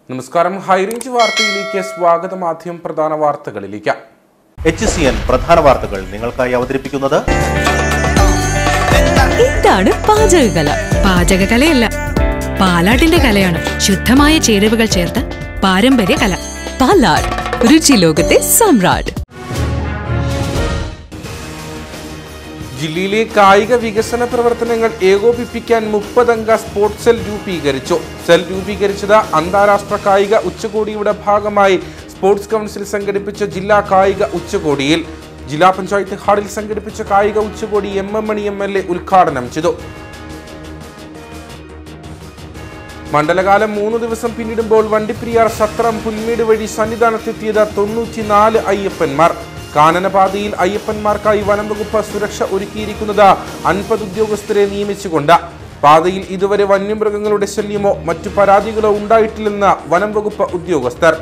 നമസ്കാരം ഹൈറേഞ്ച് വാർത്തയിലേക്ക് സ്വാഗതം ആദ്യം പ്രധാന വാർത്തകളിലേക്ക് എച്ച് സി എൻ പ്രധാന വാർത്തകൾ നിങ്ങൾക്കായി അവതരിപ്പിക്കുന്നത് എന്താണ് പാചകകല പാചകകലയല്ല പാലാട്ടിന്റെ കലയാണ് ശുദ്ധമായ ചേരുവകൾ ചേർത്ത് പാരമ്പര്യ കല പാലാട് രുചി ലോകത്തെ സമ്രാട്ട് ജില്ലയിലെ കായിക വികസന പ്രവർത്തനങ്ങൾ ഏകോപിപ്പിക്കാൻ മുപ്പതംഗ സ്പോർട്സ് സെൽ രൂപീകരിച്ചു സെൽ രൂപീകരിച്ചത് അന്താരാഷ്ട്ര കായിക ഉച്ചകോടിയുടെ ഭാഗമായി സ്പോർട്സ് കൗൺസിൽ സംഘടിപ്പിച്ച ജില്ലാ കായിക ഉച്ചകോടിയിൽ ജില്ലാ പഞ്ചായത്ത് ഹാളിൽ സംഘടിപ്പിച്ച കായിക ഉച്ചകോടി M M Mani M L A ഉദ്ഘാടനം ചെയ്തു മണ്ഡലകാലം മൂന്ന് ദിവസം പിന്നിടുമ്പോൾ വണ്ടിപ്പെരിയാർ സത്രം പുൽമേട് വഴി സന്നിധാനത്തെത്തിയത് തൊണ്ണൂറ്റിനാല് അയ്യപ്പന്മാർ കാനനപാതയിൽ അയ്യപ്പന്മാർക്കായി വനം വകുപ്പ് സുരക്ഷ ഒരുക്കിയിരിക്കുന്നത് അൻപത് ഉദ്യോഗസ്ഥരെ നിയമിച്ചുകൊണ്ട് പാതയിൽ ഇതുവരെ വന്യമൃഗങ്ങളുടെ ശല്യമോ മറ്റു പരാതികളോ ഉണ്ടായിട്ടില്ലെന്ന് വനം വകുപ്പ് ഉദ്യോഗസ്ഥർ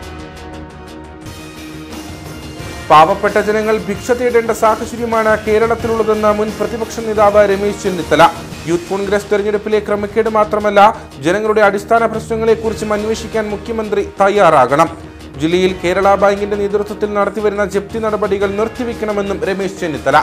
പാവപ്പെട്ട ജനങ്ങൾ ഭിക്ഷ തേടേണ്ട സാഹചര്യമാണ് കേരളത്തിലുള്ളതെന്ന് മുൻ പ്രതിപക്ഷ നേതാവ് രമേശ് ചെന്നിത്തല യൂത്ത് കോൺഗ്രസ് തെരഞ്ഞെടുപ്പിലെ ക്രമക്കേട് മാത്രമല്ല ജനങ്ങളുടെ അടിസ്ഥാന പ്രശ്നങ്ങളെക്കുറിച്ചും അന്വേഷിക്കാൻ മുഖ്യമന്ത്രി തയ്യാറാകണം ജില്ലയിൽ കേരള ബാങ്കിന്റെ നേതൃത്വത്തിൽ നടത്തിവരുന്ന ജപ്തി നടപടികൾ നിർത്തിവെക്കണമെന്നും രമേശ് ചെന്നിത്തല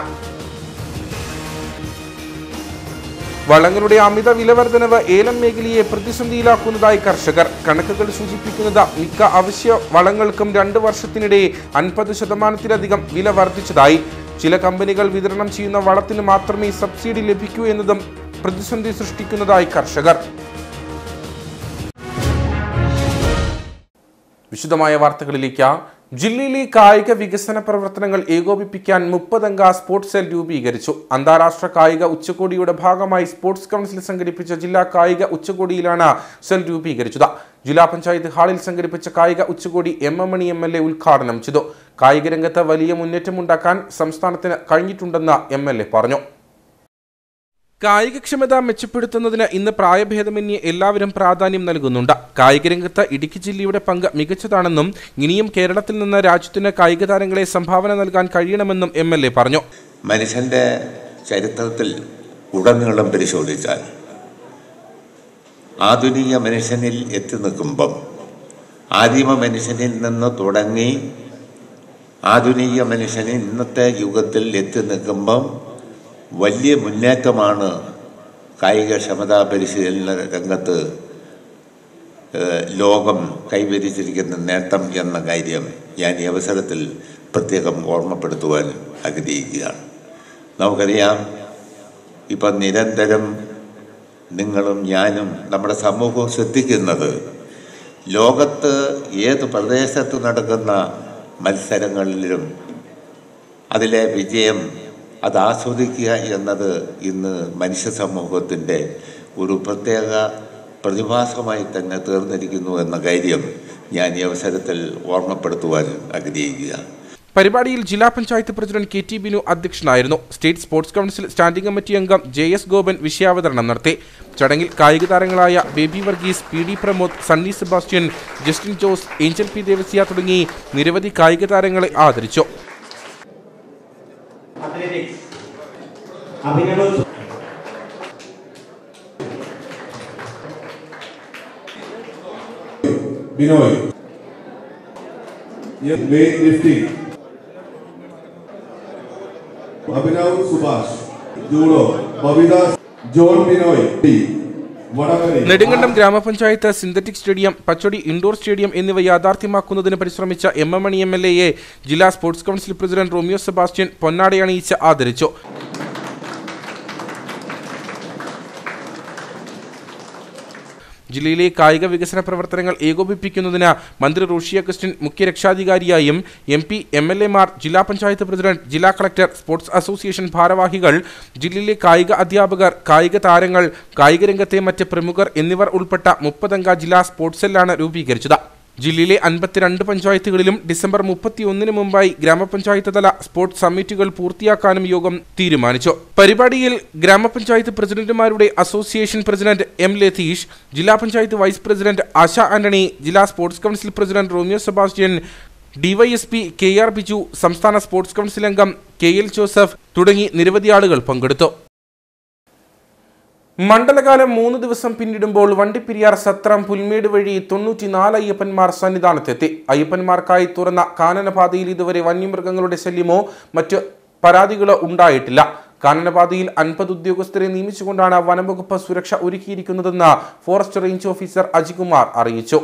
വളങ്ങളുടെ അമിത വിലവർധനവ് ഏലം മേഖലയെ പ്രതിസന്ധിയിലാക്കുന്നതായി കർഷകർ കണക്കുകൾ സൂചിപ്പിക്കുന്നത് മിക്ക അവശ്യ വളങ്ങൾക്കും രണ്ട് വർഷത്തിനിടെ അൻപത് ശതമാനത്തിലധികം വില വർദ്ധിച്ചതായി ചില കമ്പനികൾ വിതരണം ചെയ്യുന്ന വളത്തിന് മാത്രമേ സബ്സിഡി ലഭിക്കൂ എന്നതും പ്രതിസന്ധി സൃഷ്ടിക്കുന്നതായി കർഷകർ വിശദമായ വാർത്തകളിലേക്ക് ജില്ലയിലെ കായിക വികസന പ്രവർത്തനങ്ങൾ ഏകോപിപ്പിക്കാൻ മുപ്പതംഗ സ്പോർട്സ് സെൽ രൂപീകരിച്ചു അന്താരാഷ്ട്ര കായിക ഉച്ചകോടിയുടെ ഭാഗമായി സ്പോർട്സ് കൗൺസിൽ സംഘടിപ്പിച്ച ജില്ലാ കായിക ഉച്ചകോടിയിലാണ് സെൽ രൂപീകരിച്ചത് ജില്ലാ പഞ്ചായത്ത് ഹാളിൽ സംഘടിപ്പിച്ച കായിക ഉച്ചകോടി M M Mani M L A ഉദ്ഘാടനം ചെയ്തു കായിക രംഗത്ത് വലിയ മുന്നേറ്റമുണ്ടാക്കാൻ സംസ്ഥാനത്തിന് കഴിഞ്ഞിട്ടുണ്ടെന്ന് എം എൽ എ പറഞ്ഞു കായികക്ഷമത മെച്ചപ്പെടുത്തുന്നതിന് ഇന്ന് പ്രായഭേദമന്യേ എല്ലാവരും പ്രാധാന്യം നൽകുന്നുണ്ട് കായിക രംഗത്ത് ഇടുക്കി ജില്ലയുടെ പങ്ക് മികച്ചതാണെന്നും ഇനിയും കേരളത്തിൽ നിന്ന് രാജ്യത്തിന് കായിക താരങ്ങളെ സംഭാവന നൽകാൻ കഴിയണമെന്നും എം എൽ എ പറഞ്ഞു മനുഷ്യൻ്റെ ചരിത്രത്തിൽ ഉടനീളം പരിശോധിച്ചാൽ ആധുനിക മനുഷ്യനിൽ എത്തി നിൽക്കുമ്പം ആദിമ മനുഷ്യനിൽ നിന്ന് തുടങ്ങി ആധുനിക മനുഷ്യന് ഇന്നത്തെ യുഗത്തിൽ എത്തി നിൽക്കുമ്പം വലിയ മുന്നേറ്റമാണ് കായികക്ഷമതാ പരിശീലന രംഗത്ത് ഏഹ്, ലോകം കൈവരിച്ചിരിക്കുന്ന നേട്ടം എന്ന കാര്യം ഞാൻ ഈ അവസരത്തിൽ പ്രത്യേകം ഓർമ്മപ്പെടുത്തുവാൻ ആഗ്രഹിക്കുകയാണ് നമുക്കറിയാം ഇപ്പം നിരന്തരം നിങ്ങളും ഞാനും നമ്മുടെ സമൂഹവും ശ്രദ്ധിക്കുന്നത് ലോകത്ത് ഏത് പ്രദേശത്ത് നടക്കുന്ന മത്സരങ്ങളിലും അതിലെ വിജയം അത് ആസ്വദിക്കുക എന്നത് ഇന്ന് മനുഷ്യ സമൂഹത്തിൻ്റെ ഒരു പ്രത്യേക പ്രതിഭാസമായി തന്നെ തീർന്നിരിക്കുന്നു എന്ന കാര്യം ഞാൻ ഈ അവസരത്തിൽ ഓർമ്മപ്പെടുത്തുവാൻ ആഗ്രഹിക്കുകയാണ് പരിപാടിയിൽ ജില്ലാ panchayat president K T Binu അധ്യക്ഷനായിരുന്നു state sports council standing committee അംഗം ജെ എസ് ഗോപൻ വിഷയാവതരണം നടത്തി ചടങ്ങിൽ കായിക താരങ്ങളായ Baby Varghese P D Pramod Sunny Sebastian Justin Jose Angel P Devasya തുടങ്ങി നിരവധി കായിക താരങ്ങളെ ആദരിച്ചു athletics Abhinav Binoy weight lifting Abhinav Subhash judo Babitha John Binoy T Vadakara Nedumkandam ഗ്രാമപഞ്ചായത്ത് synthetic stadium Pachadi indoor stadium എന്നിവ യാഥാർത്ഥ്യമാക്കുന്നതിന് പരിശ്രമിച്ച M M Mani M L എയെ ജില്ലാ sports council president Romeo Sebastian പൊന്നാടയണിയിച്ച് ആദരിച്ചു ജില്ലയിലെ കായിക വികസന പ്രവർത്തനങ്ങൾ ഏകോപിപ്പിക്കുന്നതിന് മന്ത്രി റോഷി അഗസ്റ്റിൻ മുഖ്യ രക്ഷാധികാരിയായും എം പി എം എൽ എമാർ ജില്ലാ പഞ്ചായത്ത് പ്രസിഡന്റ് ജില്ലാ കളക്ടർ സ്പോർട്സ് അസോസിയേഷൻ ഭാരവാഹികൾ ജില്ലയിലെ കായിക അധ്യാപകർ കായിക താരങ്ങൾ കായിക രംഗത്തെ മറ്റ് പ്രമുഖർ എന്നിവർ ഉൾപ്പെട്ട മുപ്പതംഗ ജില്ലാ സ്പോർട്സ് സെല്ലാണ് രൂപീകരിച്ചത് ജില്ലയിലെ അൻപത്തിരണ്ട് പഞ്ചായത്തുകളിലും ഡിസംബർ മുപ്പത്തിയൊന്നിന് മുമ്പായി ഗ്രാമപഞ്ചായത്ത് തല സ്പോർട്സ് സമ്മിറ്റുകൾ പൂർത്തിയാക്കാനും യോഗം തീരുമാനിച്ചു പരിപാടിയിൽ ഗ്രാമപഞ്ചായത്ത് പ്രസിഡന്റുമാരുടെ അസോസിയേഷൻ പ്രസിഡന്റ് എം ലതീഷ് ജില്ലാ panchayat vice president Asha Antony ജില്ലാ sports council president Romeo Sebastian DYSP K R Biju സംസ്ഥാന സ്പോർട്സ് കൗൺസിൽ അംഗം കെ എൽ ജോസഫ് തുടങ്ങി നിരവധി ആളുകൾ പങ്കെടുത്തു മണ്ഡലകാലം മൂന്ന് ദിവസം പിന്നിടുമ്പോൾ വണ്ടിപ്പെരിയാർ സത്രം പുൽമേട് വഴി തൊണ്ണൂറ്റിനാല് അയ്യപ്പന്മാർ സന്നിധാനത്തെത്തി അയ്യപ്പന്മാർക്കായി തുറന്ന കാനനപാതയിൽ ഇതുവരെ വന്യമൃഗങ്ങളുടെ ശല്യമോ മറ്റ് പരാതികളോ ഉണ്ടായിട്ടില്ല കാനനപാതയിൽ അൻപത് ഉദ്യോഗസ്ഥരെ നിയമിച്ചുകൊണ്ടാണ് വനംവകുപ്പ് സുരക്ഷ ഒരുക്കിയിരിക്കുന്നതെന്ന് ഫോറസ്റ്റ് റേഞ്ച് ഓഫീസർ അജികുമാർ അറിയിച്ചു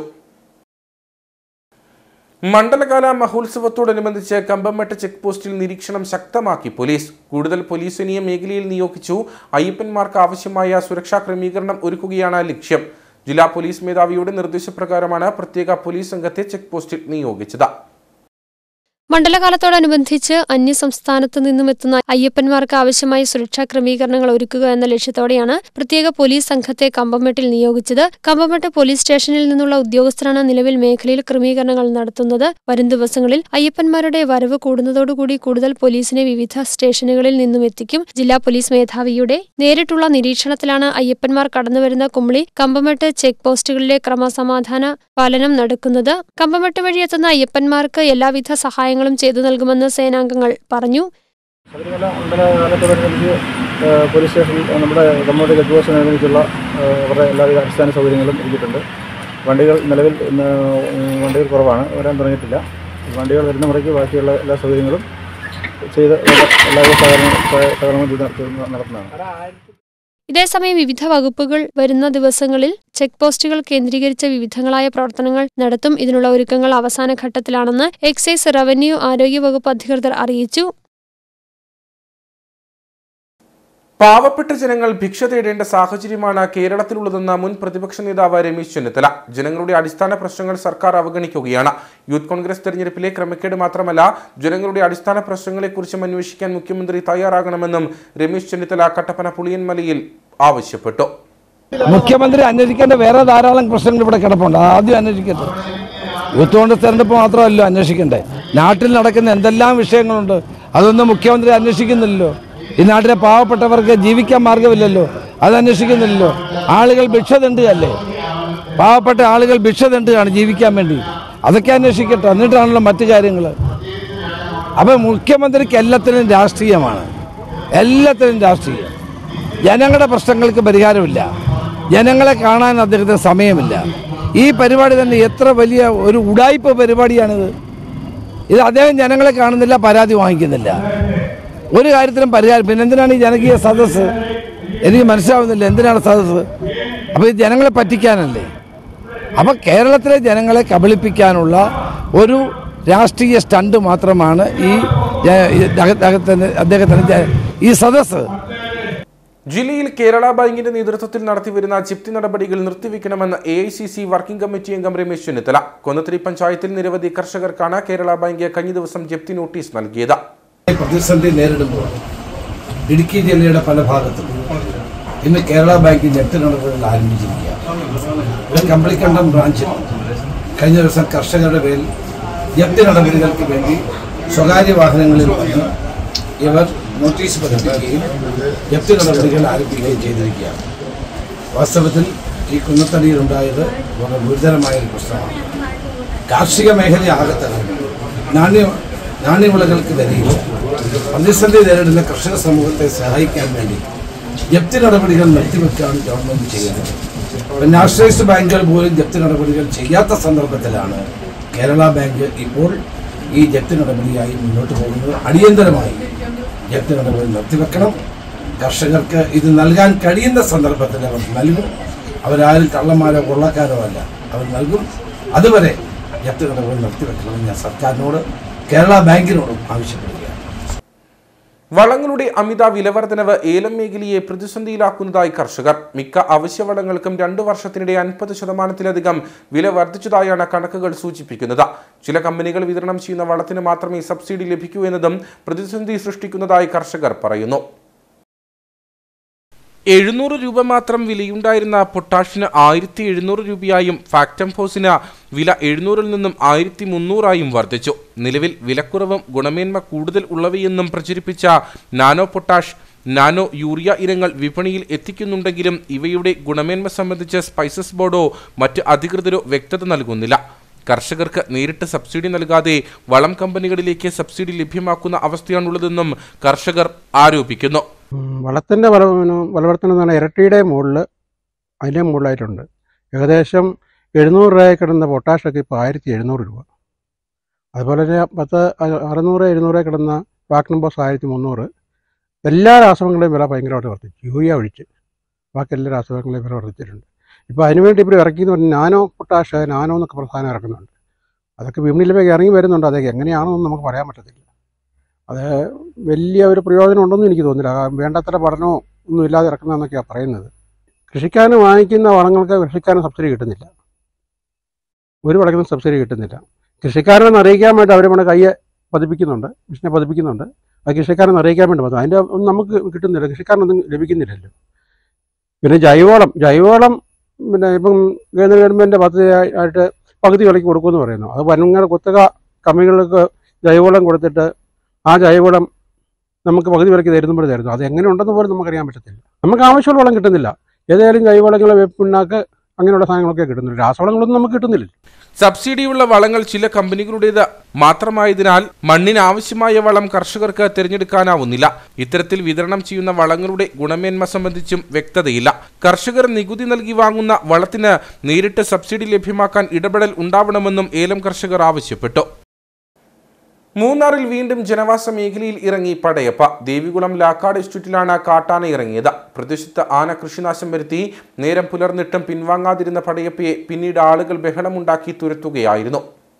മണ്ഡലകാല മഹോത്സവത്തോടനുബന്ധിച്ച് കമ്പംമെട്ട് ചെക്ക് പോസ്റ്റിൽ നിരീക്ഷണം ശക്തമാക്കി പോലീസ് കൂടുതൽ പോലീസിനെയും മേഖലയിൽ നിയോഗിച്ചു അയ്യപ്പന്മാർക്ക് ആവശ്യമായ സുരക്ഷാ ക്രമീകരണം ഒരുക്കുകയാണ് ലക്ഷ്യം ജില്ലാ പോലീസ് മേധാവിയുടെ നിർദ്ദേശപ്രകാരമാണ് പ്രത്യേക പോലീസ് സംഘത്തെ ചെക്ക് പോസ്റ്റിൽ നിയോഗിച്ചത് മണ്ഡലകാലത്തോടനുബന്ധിച്ച് അന്യസംസ്ഥാനത്തു നിന്നും എത്തുന്ന അയ്യപ്പന്മാർക്ക് ആവശ്യമായ സുരക്ഷാ ക്രമീകരണങ്ങൾ ഒരുക്കുക എന്ന ലക്ഷ്യത്തോടെയാണ് പ്രത്യേക പോലീസ് സംഘത്തെ കമ്പംമെട്ടിൽ നിയോഗിച്ചത് കമ്പംമെട്ട് പോലീസ് സ്റ്റേഷനിൽ നിന്നുള്ള ഉദ്യോഗസ്ഥരാണ് നിലവിൽ മേഖലയിൽ ക്രമീകരണങ്ങൾ നടത്തുന്നത് വരും ദിവസങ്ങളിൽ അയ്യപ്പന്മാരുടെ വരവ് കൂടുന്നതോടുകൂടി കൂടുതൽ പോലീസിനെ വിവിധ സ്റ്റേഷനുകളിൽ നിന്നും എത്തിക്കും ജില്ലാ പോലീസ് മേധാവിയുടെ നേരിട്ടുള്ള നിരീക്ഷണത്തിലാണ് അയ്യപ്പന്മാർ കടന്നുവരുന്ന കുമളി കമ്പമെട്ട് ചെക്ക് പോസ്റ്റുകളിലെ ക്രമസമാധാന പാലനം നടക്കുന്നത് കമ്പമെട്ട് വഴി എത്തുന്ന അയ്യപ്പന്മാർക്ക് എല്ലാവിധ സഹായങ്ങളും ചെയ്തു നൽകുമെന്ന് സേനാംഗങ്ങൾ പറഞ്ഞു ശബരിമല മണ്ഡലകാലത്തോടനുബന്ധിച്ച് ഏഹ്, പോലീസ് സ്റ്റേഷനിൽ നമ്മുടെ കമ്മോട്ട് ചെക്ക് പോസ്റ്റിനനുബന്ധിച്ചുള്ള ഏഹ്, അവരുടെ എല്ലാവിധ അടിസ്ഥാന സൗകര്യങ്ങളും ഒരുക്കിയിട്ടുണ്ട് വണ്ടികൾ നിലവിൽ ഇന്ന് വണ്ടികൾ കുറവാണ് വരാൻ തുടങ്ങിയിട്ടില്ല വണ്ടികൾ വരുന്ന മുറയ്ക്ക് ബാക്കിയുള്ള എല്ലാ സൗകര്യങ്ങളും ചെയ്ത് എല്ലാവിധ സഹകരണം സഹകരണവും ചെയ്ത് നടത്തി- നടത്തുന്നതാണ് ഇതേസമയം വിവിധ വകുപ്പുകൾ വരുന്ന ദിവസങ്ങളിൽ ചെക്ക് പോസ്റ്റുകൾ കേന്ദ്രീകരിച്ച വിവിധങ്ങളായ പ്രവർത്തനങ്ങൾ നടത്തും ഇതിനുള്ള ഒരുക്കങ്ങൾ അവസാന ഘട്ടത്തിലാണെന്ന് എക്സൈസ് റവന്യൂ ആരോഗ്യ വകുപ്പ് അധികൃതർ അറിയിച്ചു പാവപ്പെട്ട ജനങ്ങൾ ഭിക്ഷ തേടേണ്ട സാഹചര്യമാണ് കേരളത്തിലുള്ളതെന്ന് മുൻ പ്രതിപക്ഷ നേതാവ് രമേശ് ചെന്നിത്തല ജനങ്ങളുടെ അടിസ്ഥാന പ്രശ്നങ്ങൾ സർക്കാർ അവഗണിക്കുകയാണ് യൂത്ത് കോൺഗ്രസ് തെരഞ്ഞെടുപ്പിലെ ക്രമക്കേട് മാത്രമല്ല ജനങ്ങളുടെ അടിസ്ഥാന പ്രശ്നങ്ങളെക്കുറിച്ചും അന്വേഷിക്കാൻ മുഖ്യമന്ത്രി തയ്യാറാകണമെന്നും രമേശ് ചെന്നിത്തല കട്ടപ്പന പുളിയൻമലയിൽ ആവശ്യപ്പെട്ടു മുഖ്യമന്ത്രി അന്വേഷിക്കേണ്ട വേറെ ധാരാളം പ്രശ്നങ്ങൾ ഇവിടെ കിടപ്പുണ്ട് അത് ആദ്യം അന്വേഷിക്കട്ടെ യൂത്ത് കോൺഗ്രസ് തെരഞ്ഞെടുപ്പ് മാത്രമല്ലോ അന്വേഷിക്കണ്ടേ നാട്ടിൽ നടക്കുന്ന എന്തെല്ലാം വിഷയങ്ങളുണ്ട് അതൊന്നും മുഖ്യമന്ത്രി അന്വേഷിക്കുന്നില്ലല്ലോ ഈ നാട്ടിലെ പാവപ്പെട്ടവർക്ക് ജീവിക്കാൻ മാർഗമില്ലല്ലോ അത് അന്വേഷിക്കുന്നില്ലല്ലോ ആളുകൾ ഭിക്ഷ തെണ്ടുകയല്ലേ പാവപ്പെട്ട ആളുകൾ ഭിക്ഷ തെണ്ടുകയാണ് ജീവിക്കാൻ വേണ്ടി അതൊക്കെ അന്വേഷിക്കട്ടെ എന്നിട്ടാണല്ലോ മറ്റു കാര്യങ്ങൾ അപ്പം മുഖ്യമന്ത്രിക്ക് എല്ലാത്തിനും രാഷ്ട്രീയമാണ് എല്ലാത്തിനും രാഷ്ട്രീയം ജനങ്ങളുടെ പ്രശ്നങ്ങൾക്ക് പരിഹാരമില്ല ജനങ്ങളെ കാണാൻ അദ്ദേഹത്തിന് സമയമില്ല ഈ പരിപാടി തന്നെ എത്ര വലിയ ഒരു ഉടായ്പ പരിപാടിയാണിത് ഇത് അദ്ദേഹം ജനങ്ങളെ കാണുന്നില്ല പരാതി വാങ്ങിക്കുന്നില്ല ഒരു കാര്യത്തിലും പരിഹാരം പിന്നെ എന്തിനാണ് ഈ ജനകീയ സദസ്സ് എനിക്ക് മനസ്സിലാവുന്നില്ല എന്തിനാണ് സദസ്സ് അപ്പോൾ ഇത് ജനങ്ങളെ പറ്റിക്കാനല്ലേ അപ്പോൾ കേരളത്തിലെ ജനങ്ങളെ കബളിപ്പിക്കാനുള്ള ഒരു രാഷ്ട്രീയ സ്റ്റണ്ട് മാത്രമാണ് ഈ ജ- ഈ അദ്ദേഹത്തിന് അദ്ദേഹത്തിന് ജ- ഈ സദസ്സ് ജില്ലയിൽ കേരള ബാങ്കിന്റെ നേതൃത്വത്തിൽ നടത്തിവരുന്ന ചിപ്തി നടപടികൾ നിർത്തിവെക്കണമെന്ന് A I C C working committee അംഗം രമേശ് ചെന്നിത്തല കൊന്നത്തിരി പഞ്ചായത്തിൽ നിരവധി കർഷകർക്കാണ് കേരള ബാങ്ക് കഴിഞ്ഞ ദിവസം ജപ്തി നോട്ടീസ് നൽകിയത് പ്രതിസന്ധി നേരിടുമ്പോൾ ഇടുക്കി ജില്ലയുടെ പല ഭാഗത്തും ഇന്ന് കേരള ബാങ്ക് ജപ്തി നടപടികൾ ആരംഭിച്ചിരിക്കുകയാണ് കമ്പളിക്കണ്ടം ബ്രാഞ്ചിൽ കഴിഞ്ഞ ദിവസം കർഷകരുടെ പേരിൽ ജപ്തി നടപടികൾക്ക് വേണ്ടി സ്വകാര്യ വാഹനങ്ങളിൽ വന്ന് ഇവർ നോട്ടീസ് പതിപ്പിക്കുകയും ജപ്തി നടപടികൾ ആരംഭിക്കുകയും ചെയ്തിരിക്കുകയാണ് വാസ്തവത്തിൽ ഈ കുന്നത്തടിയിലുണ്ടായത് വളരെ ഗുരുതരമായ ഒരു പ്രശ്നമാണ് കാർഷിക മേഖല ആകെ തകർന്നു നാണ്യ നാണ്യവിളകൾക്ക് വിലയില്ല പ്രതിസന്ധി നേരിടുന്ന കർഷക സമൂഹത്തെ സഹായിക്കാൻ വേണ്ടി ജപ്തി നടപടികൾ നിർത്തിവെക്കുകയാണ് ഗവൺമെന്റ് ചെയ്യുന്നത് അപ്പോൾ നാഷണലൈസ്ഡ് ബാങ്കുകൾ പോലും ജപ്തി നടപടികൾ ചെയ്യാത്ത സന്ദർഭത്തിലാണ് കേരള ബാങ്ക് ഇപ്പോൾ ഈ ജപ്തി നടപടിയായി മുന്നോട്ട് പോകുന്നത് അടിയന്തരമായി ജപ്തി നടപടി നിർത്തിവെക്കണം കർഷകർക്ക് ഇത് നൽകാൻ കഴിയുന്ന സന്ദർഭത്തിൽ അവർ നൽകും അവരാരും കള്ളന്മാരോ കൊള്ളക്കാരോ അല്ല അവർ നൽകും അതുവരെ ജപ്തി നടപടി നിർത്തിവെക്കണമെന്ന് ഞാൻ സർക്കാരിനോട് കേരള ബാങ്കിനോടും ആവശ്യപ്പെടുകയാണ് വളങ്ങളുടെ അമിത വിലവർധനവ് ഏലം മേഖലയെ പ്രതിസന്ധിയിലാക്കുന്നതായി കർഷകർ മിക്ക അവശ്യവളങ്ങൾക്കും രണ്ടു വർഷത്തിനിടെ അൻപത് ശതമാനത്തിലധികം വില വർദ്ധിച്ചതായാണ് കണക്കുകൾ സൂചിപ്പിക്കുന്നത് ചില കമ്പനികൾ വിതരണം ചെയ്യുന്ന വളത്തിന് മാത്രമേ സബ്സിഡി ലഭിക്കൂ എന്നതും പ്രതിസന്ധി സൃഷ്ടിക്കുന്നതായി കർഷകർ പറയുന്നു എഴുന്നൂറ് രൂപ മാത്രം വിലയുണ്ടായിരുന്ന പൊട്ടാഷിന് ആയിരത്തി എഴുന്നൂറ് രൂപയായും ഫാക്ടംഫോസിന് വില എഴുന്നൂറിൽ നിന്നും ആയിരത്തി മുന്നൂറായും വർദ്ധിച്ചു നിലവിൽ വിലക്കുറവും ഗുണമേന്മ കൂടുതൽ ഉള്ളവയെന്നും പ്രചരിപ്പിച്ച നാനോ പൊട്ടാഷ് നാനോ യൂറിയ ഇനങ്ങൾ വിപണിയിൽ എത്തിക്കുന്നുണ്ടെങ്കിലും ഇവയുടെ ഗുണമേന്മ സംബന്ധിച്ച് സ്പൈസസ് ബോർഡോ മറ്റ് അധികൃതരോ വ്യക്തത നൽകുന്നില്ല കർഷകർക്ക് നേരിട്ട് സബ്സിഡി നൽകാതെ വളം കമ്പനികളിലേക്ക് സബ്സിഡി ലഭ്യമാക്കുന്ന അവസ്ഥയാണുള്ളതെന്നും കർഷകർ ആരോപിക്കുന്നു വളത്തിൻ്റെ വല വലവർത്തനം എന്ന് പറഞ്ഞാൽ ഇരട്ടിയുടെ മുകളിൽ അതിൻ്റെ മുകളിലായിട്ടുണ്ട് ഏകദേശം എഴുന്നൂറ് രൂപയിൽ കിടന്ന പൊട്ടാഷൊക്കെ ഇപ്പോൾ ആയിരത്തി എഴുന്നൂറ് രൂപ അതുപോലെ തന്നെ പത്ത് അ- അറുന്നൂറ് എഴുന്നൂറ് കിടന്ന വാക്നംബോസ് ആയിരത്തി മുന്നൂറ് എല്ലാ രാസവങ്ങളുടെയും വില ഭയങ്കരമായിട്ട് വർദ്ധിച്ചു യൂറിയ ഒഴിച്ച് ബാക്കി എല്ലാ രാസവങ്ങളുടെയും വില വർദ്ധിച്ചിട്ടുണ്ട് ഇപ്പോൾ അതിനുവേണ്ടി ഇപ്പോൾ ഇറക്കിയെന്ന് പറഞ്ഞാൽ നാനോ പൊട്ടാഷ് നാനോ എന്നൊക്കെ പ്രധാനം ഇറക്കുന്നുണ്ട് അതൊക്കെ വിപണിയിലേക്ക് ഇറങ്ങി വരുന്നുണ്ട് അതൊക്കെ എങ്ങനെയാണെന്ന് നമുക്ക് പറയാൻ പറ്റത്തില്ല അത് വലിയ ഒരു പ്രയോജനം ഉണ്ടെന്ന് എനിക്ക് തോന്നുന്നില്ല ആ വേണ്ടത്ര പഠനമോ ഒന്നും ഇല്ലാതെ ഇറക്കുന്നതെന്നൊക്കെയാണ് പറയുന്നത് കൃഷിക്കാരന് വാങ്ങിക്കുന്ന വളങ്ങൾക്ക് കൃഷിക്കാരന് സബ്സിഡി കിട്ടുന്നില്ല ഒരു വളത്തിനും സബ്സിഡി കിട്ടുന്നില്ല കൃഷിക്കാരനെ അറിയിക്കാൻ വേണ്ടി അവർ നമ്മുടെ കയ്യെ പതിപ്പിക്കുന്നുണ്ട് കൃഷിനെ പതിപ്പിക്കുന്നുണ്ട് അത് കൃഷിക്കാരനെ അറിയിക്കാൻ വേണ്ടി മാത്രം അതിൻ്റെ ഒന്നും നമുക്ക് കിട്ടുന്നില്ല കൃഷിക്കാരനൊന്നും ലഭിക്കുന്നില്ലല്ലോ പിന്നെ ജൈവവളം ജൈവവളം പിന്നെ ഇപ്പം കേന്ദ്ര ഗവൺമെൻറ് പദ്ധതി ആയിട്ട് പകുതി വിലയ്ക്ക് കൊടുക്കുമെന്ന് പറയുന്നു അത് വനങ്ങര കുത്തക കമ്മികൾക്ക് ജൈവവളം കൊടുത്തിട്ട് ആ ജൈവവളം നമുക്ക് പകുതി വിലയ്ക്ക് തരുമ്പോൾ തരുന്നു അത് എങ്ങനെ ഉണ്ടെന്ന് പോലും നമുക്കറിയാൻ പറ്റത്തില്ല നമുക്ക് ആവശ്യമുള്ള വളം കിട്ടുന്നില്ല ഏതായാലും ജൈവവളങ്ങൾ വേപ്പിണ്ണാക്ക് അങ്ങനെയുള്ള സാധനങ്ങളൊക്കെ കിട്ടുന്നുണ്ട് രാസവളങ്ങളൊന്നും നമുക്ക് കിട്ടുന്നില്ല സബ്സിഡിയുള്ള വളങ്ങൾ ചില കമ്പനികളുടേത് മാത്രമായതിനാൽ മണ്ണിന് ആവശ്യമായ വളം കർഷകർക്ക് തിരഞ്ഞെടുക്കാനാവുന്നില്ല ഇത്തരത്തിൽ വിതരണം ചെയ്യുന്ന വളങ്ങളുടെ ഗുണമേന്മ സംബന്ധിച്ചും വ്യക്തതയില്ല കർഷകർ നികുതി നൽകി വാങ്ങുന്ന വളത്തിന് നേരിട്ട് സബ്സിഡി ലഭ്യമാക്കാൻ ഇടപെടൽ ഉണ്ടാവണമെന്നും ഏലം കർഷകർ ആവശ്യപ്പെട്ടു മൂന്നാറിൽ വീണ്ടും ജനവാസ മേഖലയിൽ ഇറങ്ങി പടയപ്പ ദേവികുളം ലാക്കാട് എസ്റ്റേറ്റിലാണ് കാട്ടാന ഇറങ്ങിയത് പ്രദേശത്ത് ആന കൃഷിനാശം വരുത്തി നേരം പുലർന്നിട്ടും പിൻവാങ്ങാതിരുന്ന പടയപ്പയെ പിന്നീട് ആളുകൾ ബഹളമുണ്ടാക്കി തുരത്തുകയായിരുന്നു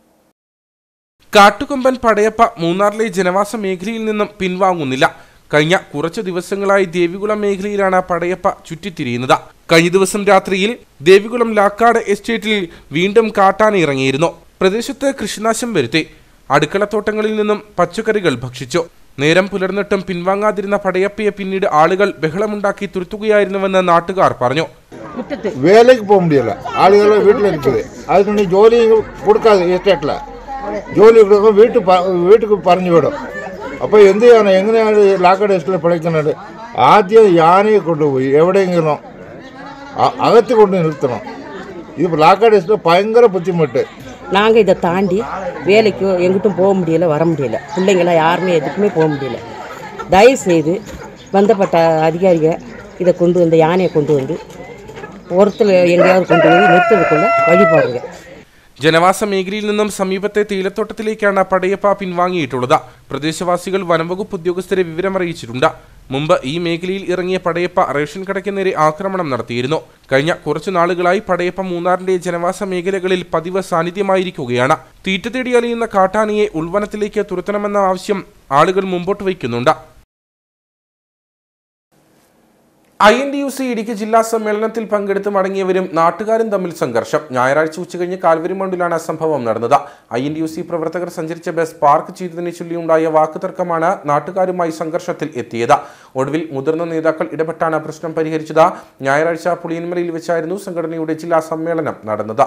കാട്ടുകൊമ്പൻ പടയപ്പ മൂന്നാറിലെ ജനവാസ മേഖലയിൽ നിന്നും പിൻവാങ്ങുന്നില്ല കഴിഞ്ഞ കുറച്ചു ദിവസങ്ങളായി ദേവികുളം മേഖലയിലാണ് പടയപ്പ ചുറ്റിത്തിരിയുന്നത് കഴിഞ്ഞ ദിവസം രാത്രിയിൽ ദേവികുളം ലാക്കാട് എസ്റ്റേറ്റിൽ വീണ്ടും കാട്ടാന ഇറങ്ങിയിരുന്നു പ്രദേശത്ത് കൃഷിനാശം വരുത്തി അടുക്കളത്തോട്ടങ്ങളിൽ നിന്നും പച്ചക്കറികൾ ഭക്ഷിച്ചു നേരം പുലർന്നിട്ടും പിൻവാങ്ങാതിരുന്ന പടയപ്പയെ പിന്നീട് ആളുകൾ ബഹളമുണ്ടാക്കി തുരുത്തുകയായിരുന്നുവെന്ന് നാട്ടുകാർ പറഞ്ഞു வேலைக்கு போக முடியல ஆளுகளும் வீட்டில் இருக்குது அதுக்கு நீ ஜோலியும் கொடுக்காது எஸ்டேட்டில் ஜோலி கொடுக்க வீட்டு ப வீட்டுக்கு பறஞ்சு விடும் അപ്പോൾ എന്ത് ചെയ്യണം എങ്ങനെയാണ് ലാക്കഡ് എസ്റ്റിൽ പിழைക്കുന്നത് ആദ്യം യാനയെ കൊണ്ടുപോയി എവിടെയെങ്കിലും അ- അകത്ത് കൊണ്ട് നിർത്തണം ഇത് ലാക്കഡ് എസ്റ്റിൽ ഭയങ്കര ബുദ്ധിമുട്ട് நாங்கள் இதை தாண்டி வேலைக்கோ எங்கிட்டும் போக முடியல வர முடியல பிள்ளைங்களாம் யாருமே எதுக்குமே போக முடியல தயவு செய்து பந்தப்பட்ட அதிகாரிக இதை கொண்டு வந்து யானையை கொண்டு வந்து ஒருத்தர் எங்கேயாவது கொண்டு போய் நிறுத்ததுக்குள்ள வழி பாருங்க ജനവാസ മേഖലയിൽ നിന്നും സമീപത്തെ തേയിലത്തോട്ടത്തിലേക്കാണ് പടയപ്പ പിൻവാങ്ങിയിട്ടുള്ളത് പ്രദേശവാസികൾ വനംവകുപ്പ് ഉദ്യോഗസ്ഥരെ വിവരമറിയിച്ചിട്ടുണ്ട് മുമ്പ് ഈ മേഖലയിൽ ഇറങ്ങിയ പടയപ്പ റേഷൻ കടയ്ക്ക് നേരെ ആക്രമണം നടത്തിയിരുന്നു കഴിഞ്ഞ കുറച്ചു നാളുകളായി പടയപ്പ മൂന്നാറിന്റെ ജനവാസ മേഖലകളിൽ പതിവ് സാന്നിധ്യമായിരിക്കുകയാണ് തീറ്റ തേടി അലിയുന്ന കാട്ടാനയെ ഉൾവനത്തിലേക്ക് തുരത്തണമെന്ന ആവശ്യം ആളുകൾ മുമ്പോട്ട് വയ്ക്കുന്നുണ്ട് I N D U C Idukki ജില്ലാ സമ്മേളനത്തിൽ പങ്കെടുത്ത് മടങ്ങിയവരും നാട്ടുകാരും തമ്മിൽ സംഘർഷം ഞായറാഴ്ച ഉച്ചകഴിഞ്ഞ് കാൽവരിമണ്ടിലാണ് സംഭവം നടന്നത് I N D U C പ്രവർത്തകർ സഞ്ചരിച്ച ബസ് പാർക്ക് ചെയ്തതിനെ ചൊല്ലിയുണ്ടായ വാക്കുതർക്കമാണ് നാട്ടുകാരുമായി സംഘർഷത്തിൽ എത്തിയത് ഒടുവിൽ മുതിർന്ന നേതാക്കൾ ഇടപെട്ടാണ് പ്രശ്നം പരിഹരിച്ചത് ഞായറാഴ്ച പുളിയൻമലയിൽ വെച്ചായിരുന്നു സംഘടനയുടെ ജില്ലാ സമ്മേളനം നടന്നത്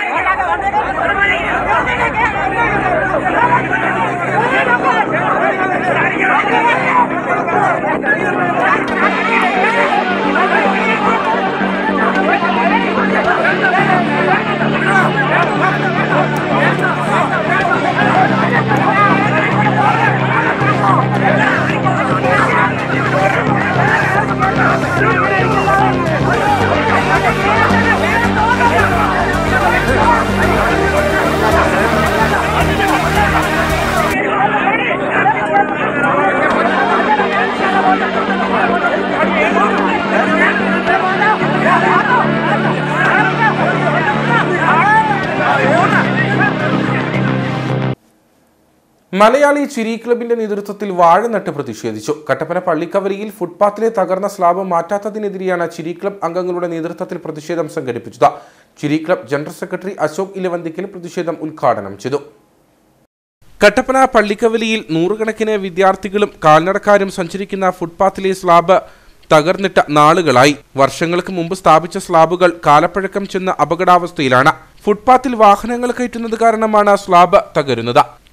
മലയാളി ചിരി ക്ലബിന്റെ നേതൃത്വത്തിൽ വാഴ നട്ട് പ്രതിഷേധിച്ചു കട്ടപ്പന പള്ളിക്കവരിയിൽ ഫുട്പാത്തിലെ തകർന്ന സ്ലാബ് മാറ്റാത്തതിനെതിരെയാണ് ചിരി ക്ലബ് അംഗങ്ങളുടെ നേതൃത്വത്തിൽ പ്രതിഷേധം സംഘടിപ്പിച്ചത് Chiri club general secretary Ashok Elavanthikkal പ്രതിഷേധം ഉദ്ഘാടനം ചെയ്തു കട്ടപ്പന പള്ളിക്കവലിയിൽ നൂറുകണക്കിന് വിദ്യാർത്ഥികളും കാൽനടക്കാരും സഞ്ചരിക്കുന്ന ഫുട്പാത്തിലെ സ്ലാബ് തകർന്നിട്ട നാളുകളായി വർഷങ്ങൾക്ക് മുമ്പ് സ്ഥാപിച്ച സ്ലാബുകൾ കാലപ്പഴക്കം ചെന്ന അപകടാവസ്ഥയിലാണ് ഫുട്പാത്തിൽ വാഹനങ്ങൾ കയറ്റുന്നത് കാരണമാണ് സ്ലാബ് തകരുന്നത്